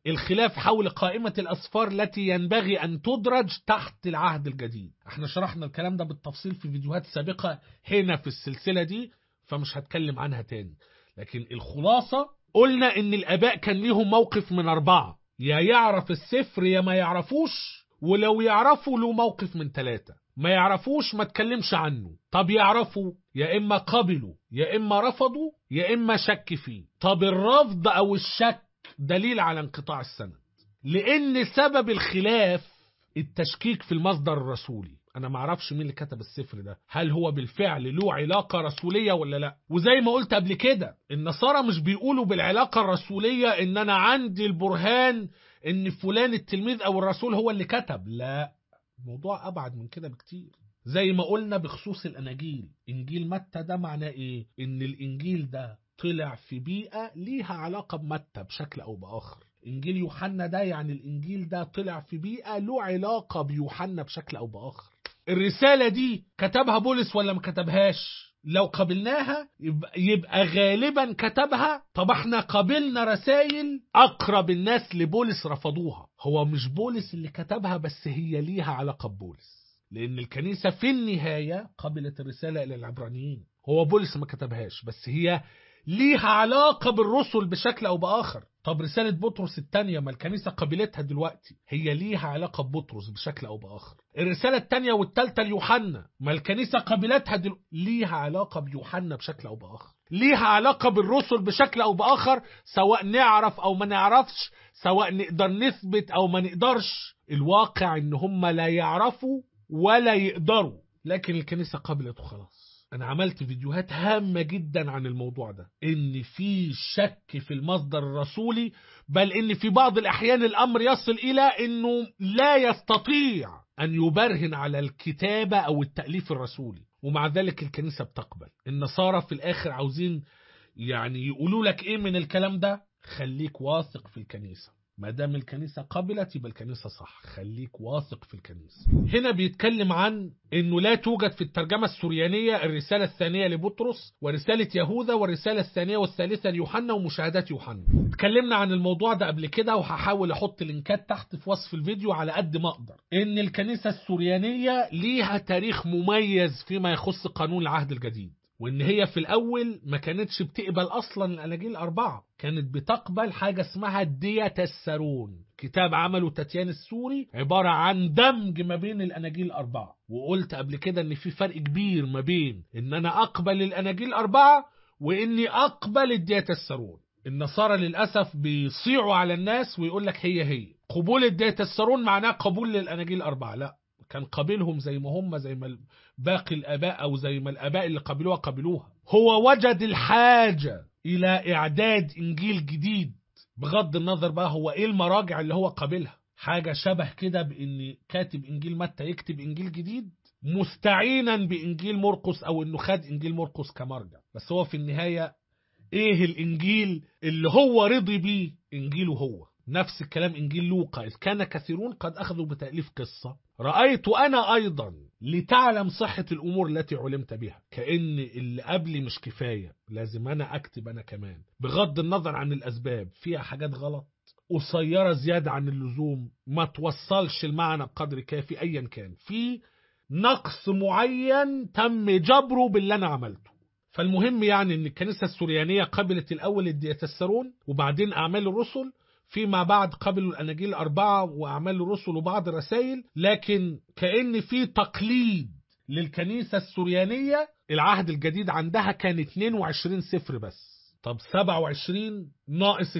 S2: الخلاف حول قائمة الأسفار التي ينبغي أن تدرج تحت العهد الجديد احنا شرحنا الكلام ده بالتفصيل في فيديوهات سابقة هنا في السلسلة دي فمش هتكلم عنها تاني لكن الخلاصة قلنا ان الاباء كان ليهم موقف من اربعة يا يعرف السفر يا ما يعرفوش ولو يعرفوا له موقف من ثلاثة ما يعرفوش ما تكلمش عنه طب يعرفوا يا إما قبلوا يا إما رفضوا يا إما شك فيه طب الرفض أو الشك دليل على انقطاع السند لأن سبب الخلاف التشكيك في المصدر الرسولي انا ما اعرفش مين اللي كتب السفر ده هل هو بالفعل له علاقة رسولية ولا لا وزي ما قلت قبل كده النصارى مش بيقولوا بالعلاقة الرسولية ان انا عندي البرهان ان فلان التلميذ او الرسول هو اللي كتب لا الموضوع ابعد من كده بكتير زي ما قلنا بخصوص الاناجيل انجيل متى ده معناه ايه ان الانجيل ده طلع في بيئة ليها علاقة بمتى بشكل او باخر انجيل يوحنا ده يعني الانجيل ده طلع في بيئة له علاقة بيوحنا بشكل او باخر الرسالة دي كتبها بولس ولا ما كتبهاش لو قبلناها يبقى, يبقى غالبا كتبها طب احنا قبلنا رسائل اقرب الناس لبولس رفضوها هو مش بولس اللي كتبها بس هي ليها علاقة ببولس لان الكنيسة في النهاية قبلت الرسالة الى العبرانيين هو بولس ما كتبهاش بس هي ليها علاقة بالرسل بشكل أو بآخر طب رسالة بطرس الثانية ما الكنيسة قبلتها دلوقتي هي ليها علاقة ببطرس بشكل أو بآخر الرسالة الثانية والثالثة ليوحنا ما الكنيسة قبلتها دل... ليها علاقة بيوحنا بشكل أو بآخر ليها علاقة بالرسل بشكل أو بآخر سواء نعرف أو ما نعرفش سواء نقدر نثبت أو ما نقدرش الواقع إن هم لا يعرفوا ولا يقدروا لكن الكنيسة قبلت وخلاص انا عملت فيديوهات هامة جدا عن الموضوع ده ان في شك في المصدر الرسولي بل ان في بعض الاحيان الامر يصل الى انه لا يستطيع ان يبرهن على الكتابة او التأليف الرسولي ومع ذلك الكنيسة بتقبل النصارى في الاخر عاوزين يعني يقولوا لك ايه من الكلام ده خليك واثق في الكنيسة ما دام الكنيسة قبلت يبقى الكنيسة صح خليك واثق في الكنيسة هنا بيتكلم عن انه لا توجد في الترجمة السريانية الرسالة الثانية لبطرس ورسالة يهوذا والرسالة الثانية والثالثة ليوحنا ومشاهدات يوحنا اتكلمنا عن الموضوع ده قبل كده وهحاول احط لينكات تحت في وصف الفيديو على قد ما اقدر ان الكنيسة السريانية ليها تاريخ مميز فيما يخص قانون العهد الجديد وان هي في الاول ما كانتش بتقبل اصلا الاناجيل الاربعه كانت بتقبل حاجه اسمها الدياتسرون كتاب عمله تاتيان السوري عباره عن دمج ما بين الاناجيل الاربعه وقلت قبل كده ان في فرق كبير ما بين ان انا اقبل الاناجيل الاربعه واني اقبل الدياتسرون النصارى للاسف بيصيعوا على الناس ويقول لك هي هي قبول الدياتسرون معناه قبول للاناجيل الاربعه لا كان قابلهم زي ما هم زي ما باقي الآباء أو زي ما الآباء اللي قبلوها قبلوها هو وجد الحاجة إلى إعداد إنجيل جديد بغض النظر بقى هو إيه المراجع اللي هو قابلها حاجة شبه كده بإن كاتب إنجيل متى يكتب إنجيل جديد مستعينا بإنجيل مرقس أو إنه خد إنجيل مرقس كمرجع بس هو في النهاية إيه الإنجيل اللي هو رضي بيه إنجيله هو نفس الكلام إنجيل لوقا إذ كان كثيرون قد أخذوا بتأليف قصة رأيت أنا أيضا لتعلم صحة الأمور التي علمت بها كأن اللي قبلي مش كفاية لازم أنا أكتب أنا كمان بغض النظر عن الأسباب فيها حاجات غلط قصيرة زيادة عن اللزوم ما توصلش المعنى بقدر كافي أيا كان في نقص معين تم جبره باللي أنا عملته فالمهم يعني ان الكنيسة السوريانية قبلت الأول الدياتسرون وبعدين أعمال الرسل فيما بعد قبلوا الأناجيل الأربعة وأعمال الرسل وبعض الرسائل لكن كأن في تقليد للكنيسة السريانية العهد الجديد عندها كان 22 سفر بس طب 27 ناقص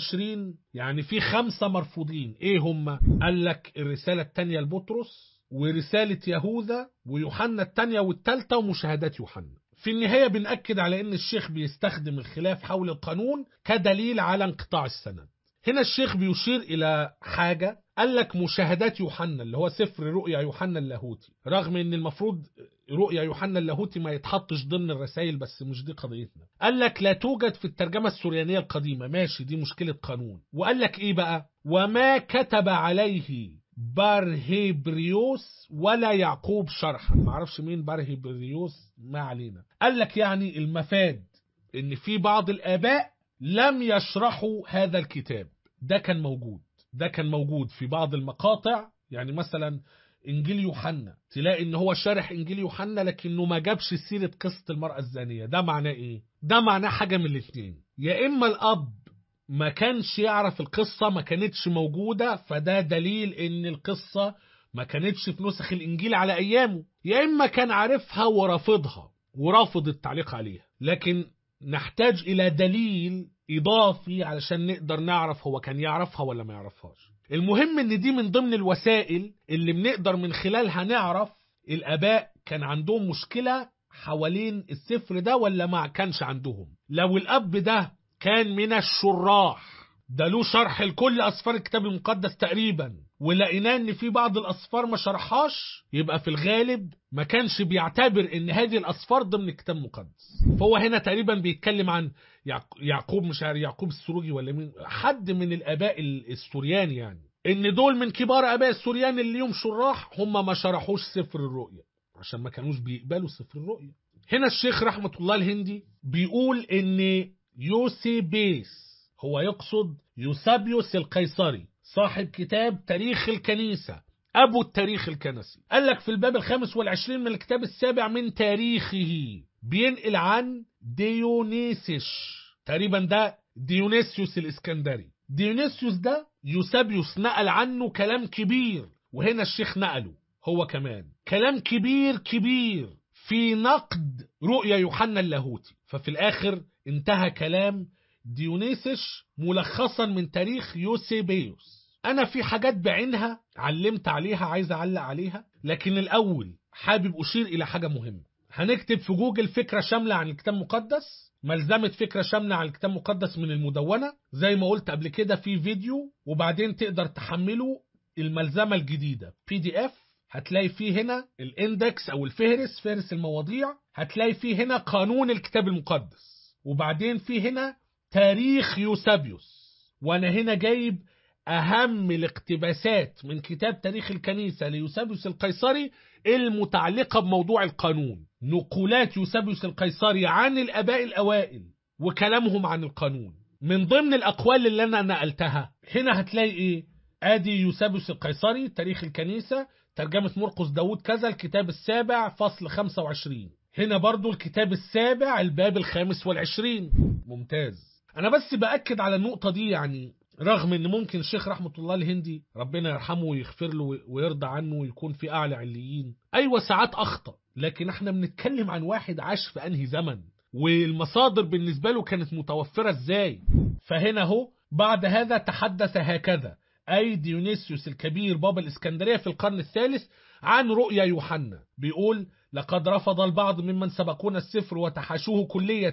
S2: 22 يعني في خمسة مرفوضين ايه هم قال لك الرسالة التانية لبطرس ورسالة يهوذا ويوحنا التانية والتالتة ومشاهدات يوحنا في النهاية بنأكد على ان الشيخ بيستخدم الخلاف حول القانون كدليل على انقطاع السند هنا الشيخ بيشير إلى حاجة قال لك مشاهدات يوحنا اللي هو سفر رؤيا يوحنا اللاهوتي رغم ان المفروض رؤيا يوحنا اللاهوتي ما يتحطش ضمن الرسائل بس مش دي قضيتنا قال لك لا توجد في الترجمة السوريانية القديمة ماشي دي مشكلة قانون وقال لك ايه بقى وما كتب عليه بارهيبريوس ولا يعقوب شرحا ما اعرفش مين بارهيبريوس ما علينا قال لك يعني المفاد ان في بعض الاباء لم يشرحوا هذا الكتاب ده كان موجود ده كان موجود في بعض المقاطع يعني مثلا انجيل يوحنا تلاقي ان هو شارح انجيل يوحنا لكنه ما جابش سيره قصه المراه الزانيه ده معناه ايه ده معناه حاجه من الاثنين يا اما الاب ما كانش يعرف القصه ما كانتش موجوده فده دليل ان القصه ما كانتش في نسخ الانجيل على ايامه يا اما كان عارفها ورافضها ورافض التعليق عليها لكن نحتاج الى دليل اضافي علشان نقدر نعرف هو كان يعرفها ولا ما يعرفهاش المهم ان دي من ضمن الوسائل اللي بنقدر من خلالها نعرف الاباء كان عندهم مشكلة حوالين السفر ده ولا ما كانش عندهم لو الاب ده كان من الشراح ده له شرح لكل اسفار الكتاب المقدس تقريبا ولقيناه ان في بعض الاسفار ما شرحهاش يبقى في الغالب ما كانش بيعتبر ان هذه الاسفار ضمن الكتاب المقدس فهو هنا تقريبا بيتكلم عن يعقوب مش عارف يعقوب السروجي ولا مين حد من الاباء السوريان يعني ان دول من كبار اباء السوريان اللي ليهم شراح هم ما شرحوش سفر الرؤيا عشان ما كانوش بيقبلوا سفر الرؤيا هنا الشيخ رحمة الله الهندي بيقول ان يوسيبيس هو يقصد يوسابيوس القيصري صاحب كتاب تاريخ الكنيسة أبو التاريخ الكنسي قال لك في الباب الخامس والعشرين من الكتاب السابع من تاريخه بينقل عن ديونيسيش تقريبا ده ديونيسيوس الإسكندري ديونيسيوس ده يوسابيوس نقل عنه كلام كبير وهنا الشيخ نقله هو كمان كلام كبير كبير في نقد رؤيا يوحنا اللاهوتي ففي الآخر انتهى كلام ديونيسيش ملخصا من تاريخ يوسيبيوس أنا في حاجات بعينها علمت عليها عايز أعلق عليها لكن الأول حابب أشير إلى حاجة مهمة هنكتب في جوجل فكرة شاملة عن الكتاب المقدس ملزمة فكرة شاملة عن الكتاب المقدس من المدونة زي ما قلت قبل كده في فيديو وبعدين تقدر تحمله الملزمة الجديدة بي دي اف هتلاقي فيه هنا الاندكس او الفهرس فهرس المواضيع هتلاقي فيه هنا قانون الكتاب المقدس وبعدين فيه هنا تاريخ يوسابيوس وانا هنا جايب اهم الاقتباسات من كتاب تاريخ الكنيسة ليوسابيوس القيصري المتعلقة بموضوع القانون نقولات يوسابيوس القيصري عن الاباء الاوائل وكلامهم عن القانون من ضمن الاقوال اللي انا نقلتها هنا هتلاقي ايه ادي يوسابيوس القيصري تاريخ الكنيسة ترجمة مرقس داود كذا الكتاب السابع فصل 25 هنا برضو الكتاب السابع الباب الخامس والعشرين ممتاز أنا بس بأكد على النقطة دي يعني رغم ان ممكن الشيخ رحمة الله الهندي ربنا يرحمه ويغفر له ويرضى عنه ويكون في اعلى عليين ايوه ساعات اخطأ لكن احنا بنتكلم عن واحد عاش في انهي زمن والمصادر بالنسبة له كانت متوفرة ازاي فهنا هو بعد هذا تحدث هكذا أي ديونيسيوس الكبير بابا الإسكندرية في القرن الثالث عن رؤيا يوحنا بيقول لقد رفض البعض ممن سبقونا السفر وتحاشوه كلية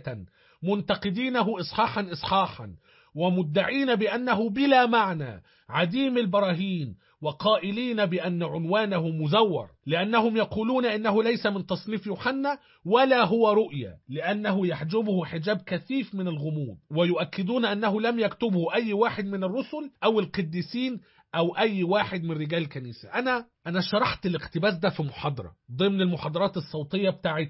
S2: منتقدينه إصحاحا إصحاحا ومدعين بأنه بلا معنى عديم البراهين وقائلين بأن عنوانه مزور لأنهم يقولون إنه ليس من تصنيف يوحنا ولا هو رؤيا لأنه يحجبه حجاب كثيف من الغموض ويؤكدون أنه لم يكتبه أي واحد من الرسل أو القديسين أو أي واحد من رجال الكنيسة أنا أنا شرحت الاقتباس ده في محاضرة ضمن المحاضرات الصوتية بتاعت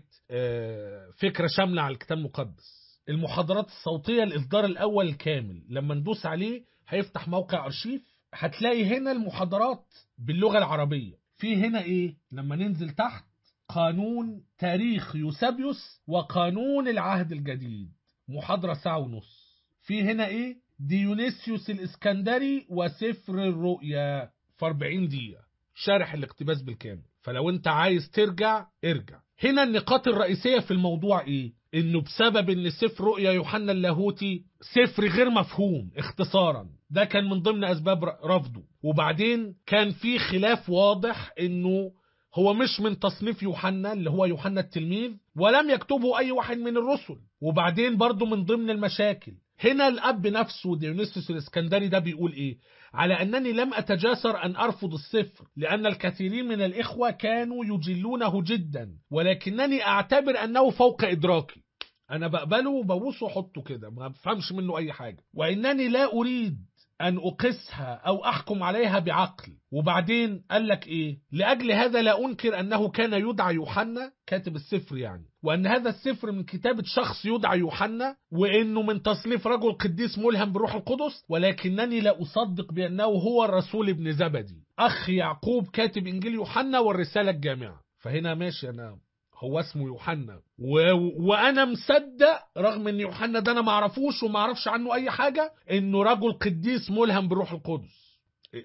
S2: فكرة شاملة على الكتاب المقدس المحاضرات الصوتية الإصدار الأول الكامل لما ندوس عليه هيفتح موقع أرشيف هتلاقي هنا المحاضرات باللغة العربية في هنا إيه لما ننزل تحت قانون تاريخ يوسابيوس وقانون العهد الجديد محاضرة ساعة ونص في هنا إيه ديونيسيوس الإسكندري وسفر الرؤيا في 40 دقيقة شارح الاقتباس بالكامل فلو انت عايز ترجع ارجع هنا النقاط الرئيسية في الموضوع ايه انه بسبب ان سفر رؤيا يوحنا اللاهوتي سفر غير مفهوم اختصارا ده كان من ضمن اسباب رفضه وبعدين كان في خلاف واضح انه هو مش من تصنيف يوحنا اللي هو يوحنا التلميذ ولم يكتبه اي واحد من الرسل وبعدين برضه من ضمن المشاكل هنا الاب نفسه ديونيسيوس الاسكندري ده بيقول ايه على انني لم اتجاسر ان ارفض الصفر لان الكثيرين من الاخوه كانوا يجلونه جدا ولكنني اعتبر انه فوق ادراكي انا بقبله وببوسه واحطه كده ما بفهمش منه اي حاجه وانني لا اريد أن أقسها أو أحكم عليها بعقل وبعدين قال لك إيه لأجل هذا لا أنكر أنه كان يدعى يوحنا كاتب السفر يعني وأن هذا السفر من كتابة شخص يدعى يوحنا وأنه من تصنيف رجل قديس ملهم بالروح القدس ولكنني لا أصدق بأنه هو الرسول ابن زبدي أخ يعقوب كاتب إنجيل يوحنا والرسالة الجامعة فهنا ماشي أنا هو اسمه يوحنا و... وانا مصدق رغم ان يوحنا ده انا ما اعرفوش وما اعرفش عنه اي حاجه انه رجل قديس ملهم بالروح القدس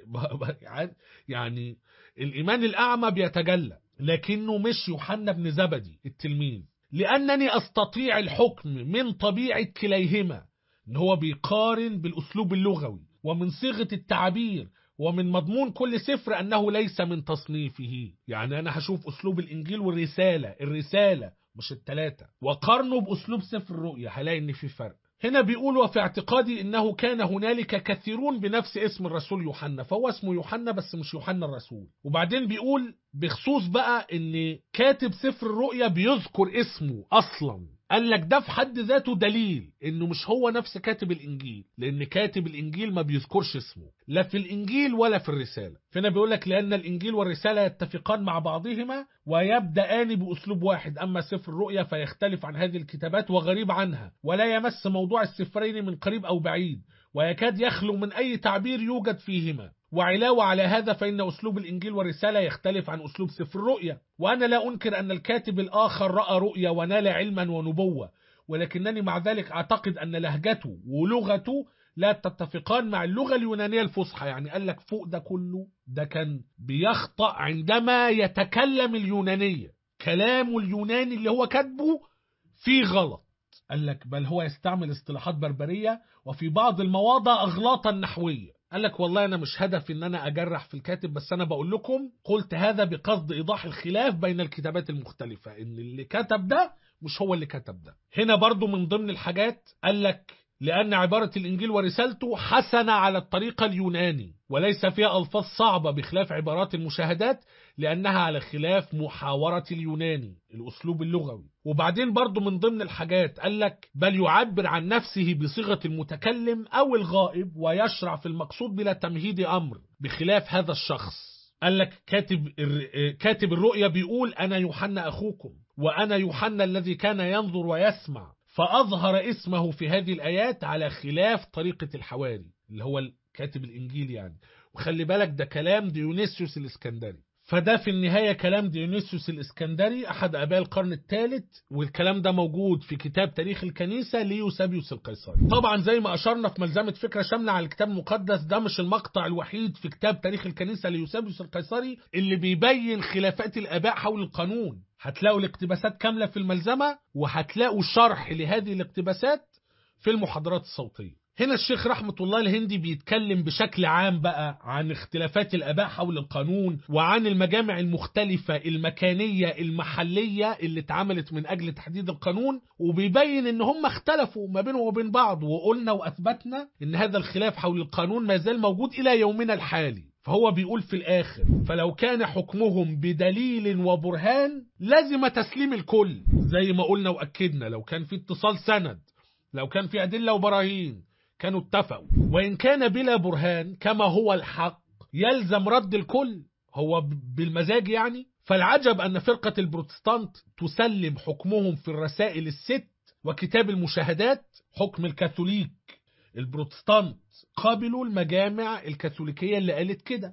S2: يعني الايمان الاعمى بيتجلى لكنه مش يوحنا بن زبدي التلميذ لانني استطيع الحكم من طبيعه كليهما ان هو بيقارن بالاسلوب اللغوي ومن صيغه التعبير ومن مضمون كل سفر أنه ليس من تصنيفه يعني أنا هشوف أسلوب الإنجيل والرسالة الرسالة مش التلاتة وقارنه بأسلوب سفر الرؤيا هلاقي إن في فرق هنا بيقول وفي اعتقادي انه كان هنالك كثيرون بنفس اسم الرسول يوحنا فهو اسمه يوحنا بس مش يوحنا الرسول وبعدين بيقول بخصوص بقى ان كاتب سفر الرؤيا بيذكر اسمه اصلا قال لك ده في حد ذاته دليل انه مش هو نفس كاتب الانجيل لان كاتب الانجيل ما بيذكرش اسمه لا في الانجيل ولا في الرساله فهنا بيقول لك لان الانجيل والرساله يتفقان مع بعضهما ويبدأان باسلوب واحد اما سفر الرؤيا فيختلف عن هذه الكتابات وغريب عنها ولا يمس موضوع السفرين من قريب او بعيد ويكاد يخلو من اي تعبير يوجد فيهما وعلاوة على هذا فإن أسلوب الإنجيل والرسالة يختلف عن أسلوب سفر الرؤيا وأنا لا أنكر أن الكاتب الآخر رأى رؤيا ونال علما ونبوة ولكنني مع ذلك أعتقد أن لهجته ولغته لا تتفقان مع اللغة اليونانية الفصحى يعني قال لك فوق ده كله ده كان بيخطأ عندما يتكلم اليونانية كلامه اليوناني اللي هو كاتبه فيه غلط قال لك بل هو يستعمل اصطلاحات بربرية وفي بعض المواضع أغلاطا نحوية قال لك والله أنا مش هدفي إن أنا أجرح في الكاتب بس أنا بقول لكم قلت هذا بقصد إيضاح الخلاف بين الكتابات المختلفة إن اللي كتب ده مش هو اللي كتب ده هنا برضو من ضمن الحاجات قال لك لأن عبارة الإنجيل ورسالته حسنة على الطريقة اليوناني وليس فيها ألفاظ صعبة بخلاف عبارات المشاهدات لأنها على خلاف محاورة اليوناني الأسلوب اللغوي وبعدين برضو من ضمن الحاجات قال لك بل يعبر عن نفسه بصيغة المتكلم أو الغائب ويشرع في المقصود بلا تمهيد أمر بخلاف هذا الشخص قال لك كاتب كاتب الرؤيا بيقول أنا يوحنا أخوكم وأنا يوحنا الذي كان ينظر ويسمع فأظهر اسمه في هذه الآيات على خلاف طريقة الحواري اللي هو كاتب الإنجيل يعني وخلي بالك ده كلام ديونيسيوس الإسكندري فده في النهاية كلام ديونيسيوس الإسكندري أحد آباء القرن الثالث والكلام ده موجود في كتاب تاريخ الكنيسة ليوسابيوس القيصري طبعا زي ما أشرنا في ملزمة فكرة شاملة على الكتاب المقدس ده مش المقطع الوحيد في كتاب تاريخ الكنيسة ليوسابيوس القيصري اللي بيبين خلافات الآباء حول القانون هتلاقوا الاقتباسات كاملة في الملزمة وهتلاقوا شرح لهذه الاقتباسات في المحاضرات الصوتية هنا الشيخ رحمة الله الهندي بيتكلم بشكل عام بقى عن اختلافات الآباء حول القانون وعن المجامع المختلفة المكانية المحلية اللي اتعملت من أجل تحديد القانون وبيبين ان هم اختلفوا ما بينهم وبين بعض وقلنا وأثبتنا ان هذا الخلاف حول القانون ما زال موجود إلى يومنا الحالي فهو بيقول في الآخر فلو كان حكمهم بدليل وبرهان لازم تسليم الكل زي ما قلنا وأكدنا لو كان في اتصال سند لو كان في أدلة وبراهين كانوا اتفقوا وإن كان بلا برهان كما هو الحق يلزم رد الكل هو بالمزاج يعني فالعجب أن فرقة البروتستانت تسلم حكمهم في الرسائل الست وكتاب المشاهدات حكم الكاثوليك البروتستانت قابلوا المجامع الكاثوليكية اللي قالت كده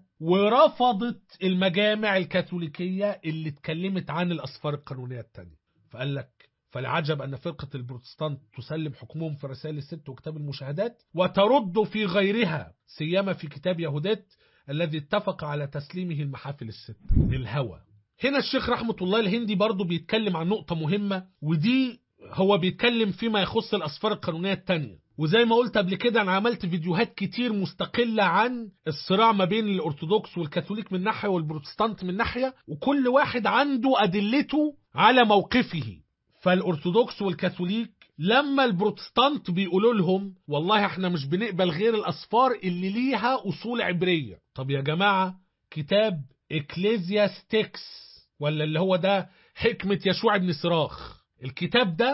S2: ورفضت المجامع الكاثوليكية اللي اتكلمت عن الأسفار القانونية التانية فقال لك فالعجب أن فرقة البروتستانت تسلم حكمهم في الرسائل الست وكتاب المشاهدات وترد في غيرها سيما في كتاب يهودات الذي اتفق على تسليمه المحافل الست للهوى هنا الشيخ رحمة الله الهندي برضو بيتكلم عن نقطة مهمة ودي هو بيتكلم فيما يخص الأسفار القانونية التانية وزي ما قلت قبل كده أنا عملت فيديوهات كتير مستقلة عن الصراع ما بين الأرثوذكس والكاثوليك من ناحية والبروتستانت من ناحية وكل واحد عنده أدلته على موقفه فالأرثوذكس والكاثوليك لما البروتستانت بيقولوا لهم والله احنا مش بنقبل غير الأسفار اللي ليها أصول عبرية طب يا جماعة كتاب إكليزياستيكس ولا اللي هو ده حكمة يشوع بن صراخ الكتاب ده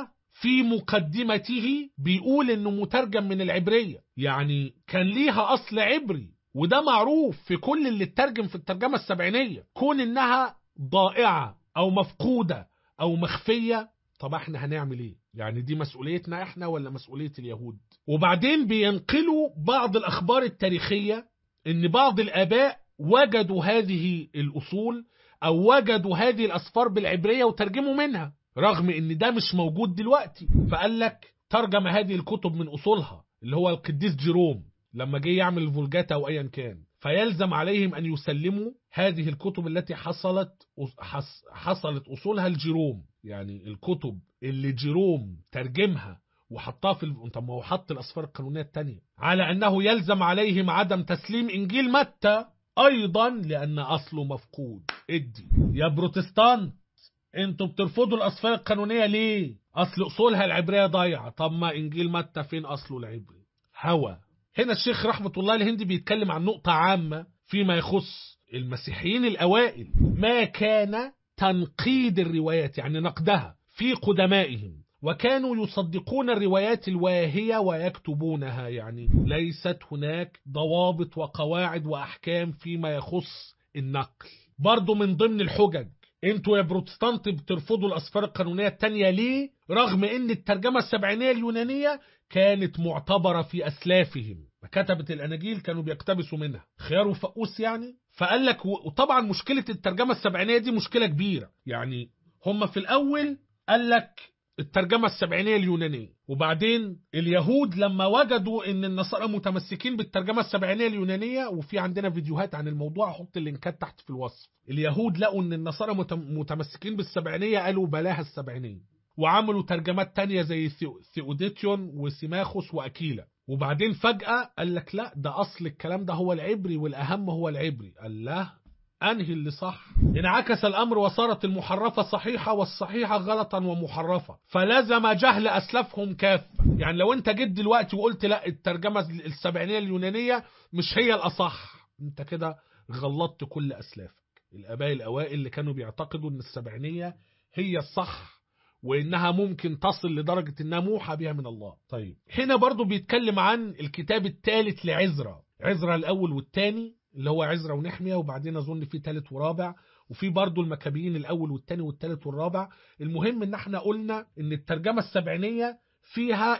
S2: في مقدمته بيقول انه مترجم من العبرية يعني كان ليها اصل عبري وده معروف في كل اللي اترجم في الترجمة السبعينية كون انها ضائعة او مفقودة او مخفية طب احنا هنعمل ايه يعني دي مسؤوليتنا احنا ولا مسؤولية اليهود وبعدين بينقلوا بعض الاخبار التاريخية ان بعض الاباء وجدوا هذه الاصول او وجدوا هذه الاسفار بالعبرية وترجموا منها رغم ان ده مش موجود دلوقتي فقال لك ترجم هذه الكتب من اصولها اللي هو القديس جيروم لما جه يعمل الفولجاتا او ايا كان فيلزم عليهم ان يسلموا هذه الكتب التي حصلت حص حصلت اصولها لجيروم يعني الكتب اللي جيروم ترجمها وحطها في ال... طب ما هو حط الاسفار القانونيه الثانيه على انه يلزم عليهم عدم تسليم انجيل متى ايضا لان اصله مفقود ادي يا بروتستانت انتوا بترفضوا الاسفار القانونيه ليه اصل اصولها العبريه ضايعه طب ما انجيل متى فين اصله العبري هوى هنا الشيخ رحمه الله الهندي بيتكلم عن نقطه عامه فيما يخص المسيحيين الاوائل ما كان تنقيد الروايات يعني نقدها في قدمائهم وكانوا يصدقون الروايات الواهية ويكتبونها يعني ليست هناك ضوابط وقواعد وأحكام فيما يخص النقل برضو من ضمن الحجج انتوا يا بروتستانت بترفضوا الاسفار القانونيه التانية ليه رغم ان الترجمه السبعينيه اليونانيه كانت معتبره في اسلافهم كتبت الاناجيل كانوا بيقتبسوا منها خيار وفقوس يعني فقال لك وطبعا مشكله الترجمه السبعينيه دي مشكله كبيره يعني هم في الاول قال لك الترجمة السبعينية اليونانية وبعدين اليهود لما وجدوا ان النصارى متمسكين بالترجمة السبعينية اليونانية وفي عندنا فيديوهات عن الموضوع احط اللينكات تحت في الوصف اليهود لقوا ان النصارى متمسكين بالسبعينية قالوا بلاها السبعينية وعملوا ترجمات تانية زي ثيوديتيون وسيماخوس وأكيلا وبعدين فجأة قال لك لا ده أصل الكلام ده هو العبري والأهم هو العبري قال لا أنهي اللي صح انعكس الأمر وصارت المحرفة صحيحة والصحيحة غلطا ومحرفة فلزم جهل أسلافهم كافة يعني لو أنت جيت دلوقتي وقلت لا الترجمة السبعينية اليونانية مش هي الأصح أنت كده غلطت كل أسلافك الآباء الأوائل اللي كانوا بيعتقدوا أن السبعينية هي الصح وإنها ممكن تصل لدرجة إنها موحى بها من الله طيب هنا برضو بيتكلم عن الكتاب الثالث لعزرا عزرا الأول والثاني اللي هو عزرا ونحمية وبعدين أظن في ثالث ورابع وفي برضو المكابيين الأول والثاني والثالث والرابع المهم إن احنا قلنا إن الترجمة السبعينية فيها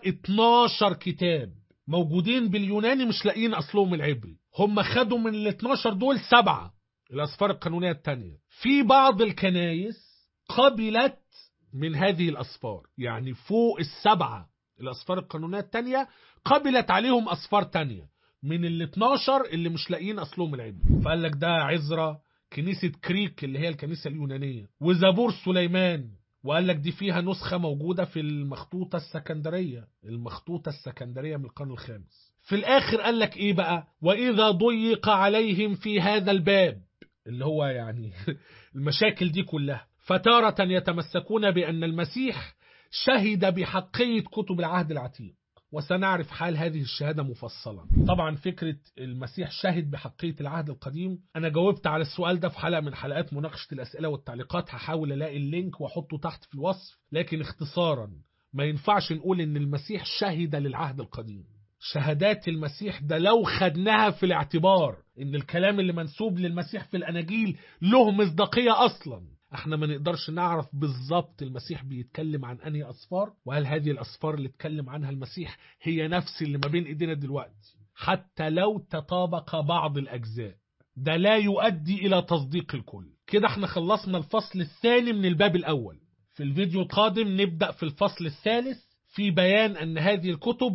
S2: 12 كتاب موجودين باليوناني مش لاقيين أصلهم العبري هم خدوا من ال 12 دول سبعة الأسفار القانونية الثانية في بعض الكنايس قبلت من هذه الأسفار يعني فوق السبعة الأسفار القانونية الثانية قبلت عليهم أسفار تانية من ال 12 اللي مش لاقيين اصلهم العبري فقال لك ده عزرا كنيسة كريك اللي هي الكنيسة اليونانية وزبور سليمان وقال لك دي فيها نسخة موجودة في المخطوطة السكندرية المخطوطة السكندرية من القرن الخامس في الآخر قال لك إيه بقى وإذا ضيق عليهم في هذا الباب اللي هو يعني المشاكل دي كلها فتارة يتمسكون بأن المسيح شهد بحقية كتب العهد العتيق وسنعرف حال هذه الشهادة مفصلا طبعا فكرة المسيح شهد بحقية العهد القديم أنا جاوبت على السؤال ده في حلقة من حلقات مناقشة الأسئلة والتعليقات هحاول ألاقي اللينك وأحطه تحت في الوصف لكن اختصارا ما ينفعش نقول إن المسيح شهد للعهد القديم شهادات المسيح ده لو خدناها في الاعتبار ان الكلام اللي منسوب للمسيح في الاناجيل له مصداقيه اصلا احنا ما نقدرش نعرف بالظبط المسيح بيتكلم عن انهي اسفار وهل هذه الاسفار اللي اتكلم عنها المسيح هي نفس اللي ما بين ايدينا دلوقتي حتى لو تطابق بعض الاجزاء ده لا يؤدي الى تصديق الكل كده احنا خلصنا الفصل الثاني من الباب الاول في الفيديو القادم نبدأ في الفصل الثالث في بيان ان هذه الكتب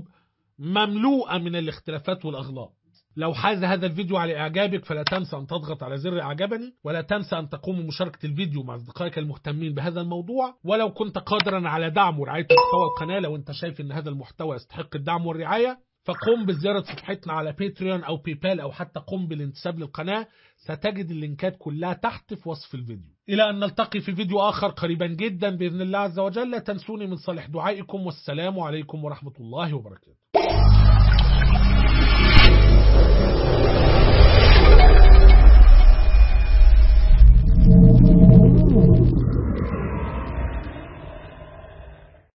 S2: مملوءة من الاختلافات والاغلاط لو حاز هذا الفيديو على إعجابك فلا تنسى أن تضغط على زر إعجابني ولا تنسى أن تقوم بمشاركة الفيديو مع أصدقائك المهتمين بهذا الموضوع ولو كنت قادرا على دعم ورعاية محتوى القناة لو أنت شايف أن هذا المحتوى يستحق الدعم والرعاية فقم بزيارة صفحتنا على باتريون أو بيبال أو حتى قم بالانتساب للقناة ستجد اللينكات كلها تحت في وصف الفيديو إلى أن نلتقي في فيديو آخر قريبا جدا بإذن الله عز وجل لا تنسوني من صالح دعائكم والسلام عليكم ورحمة الله وبركاته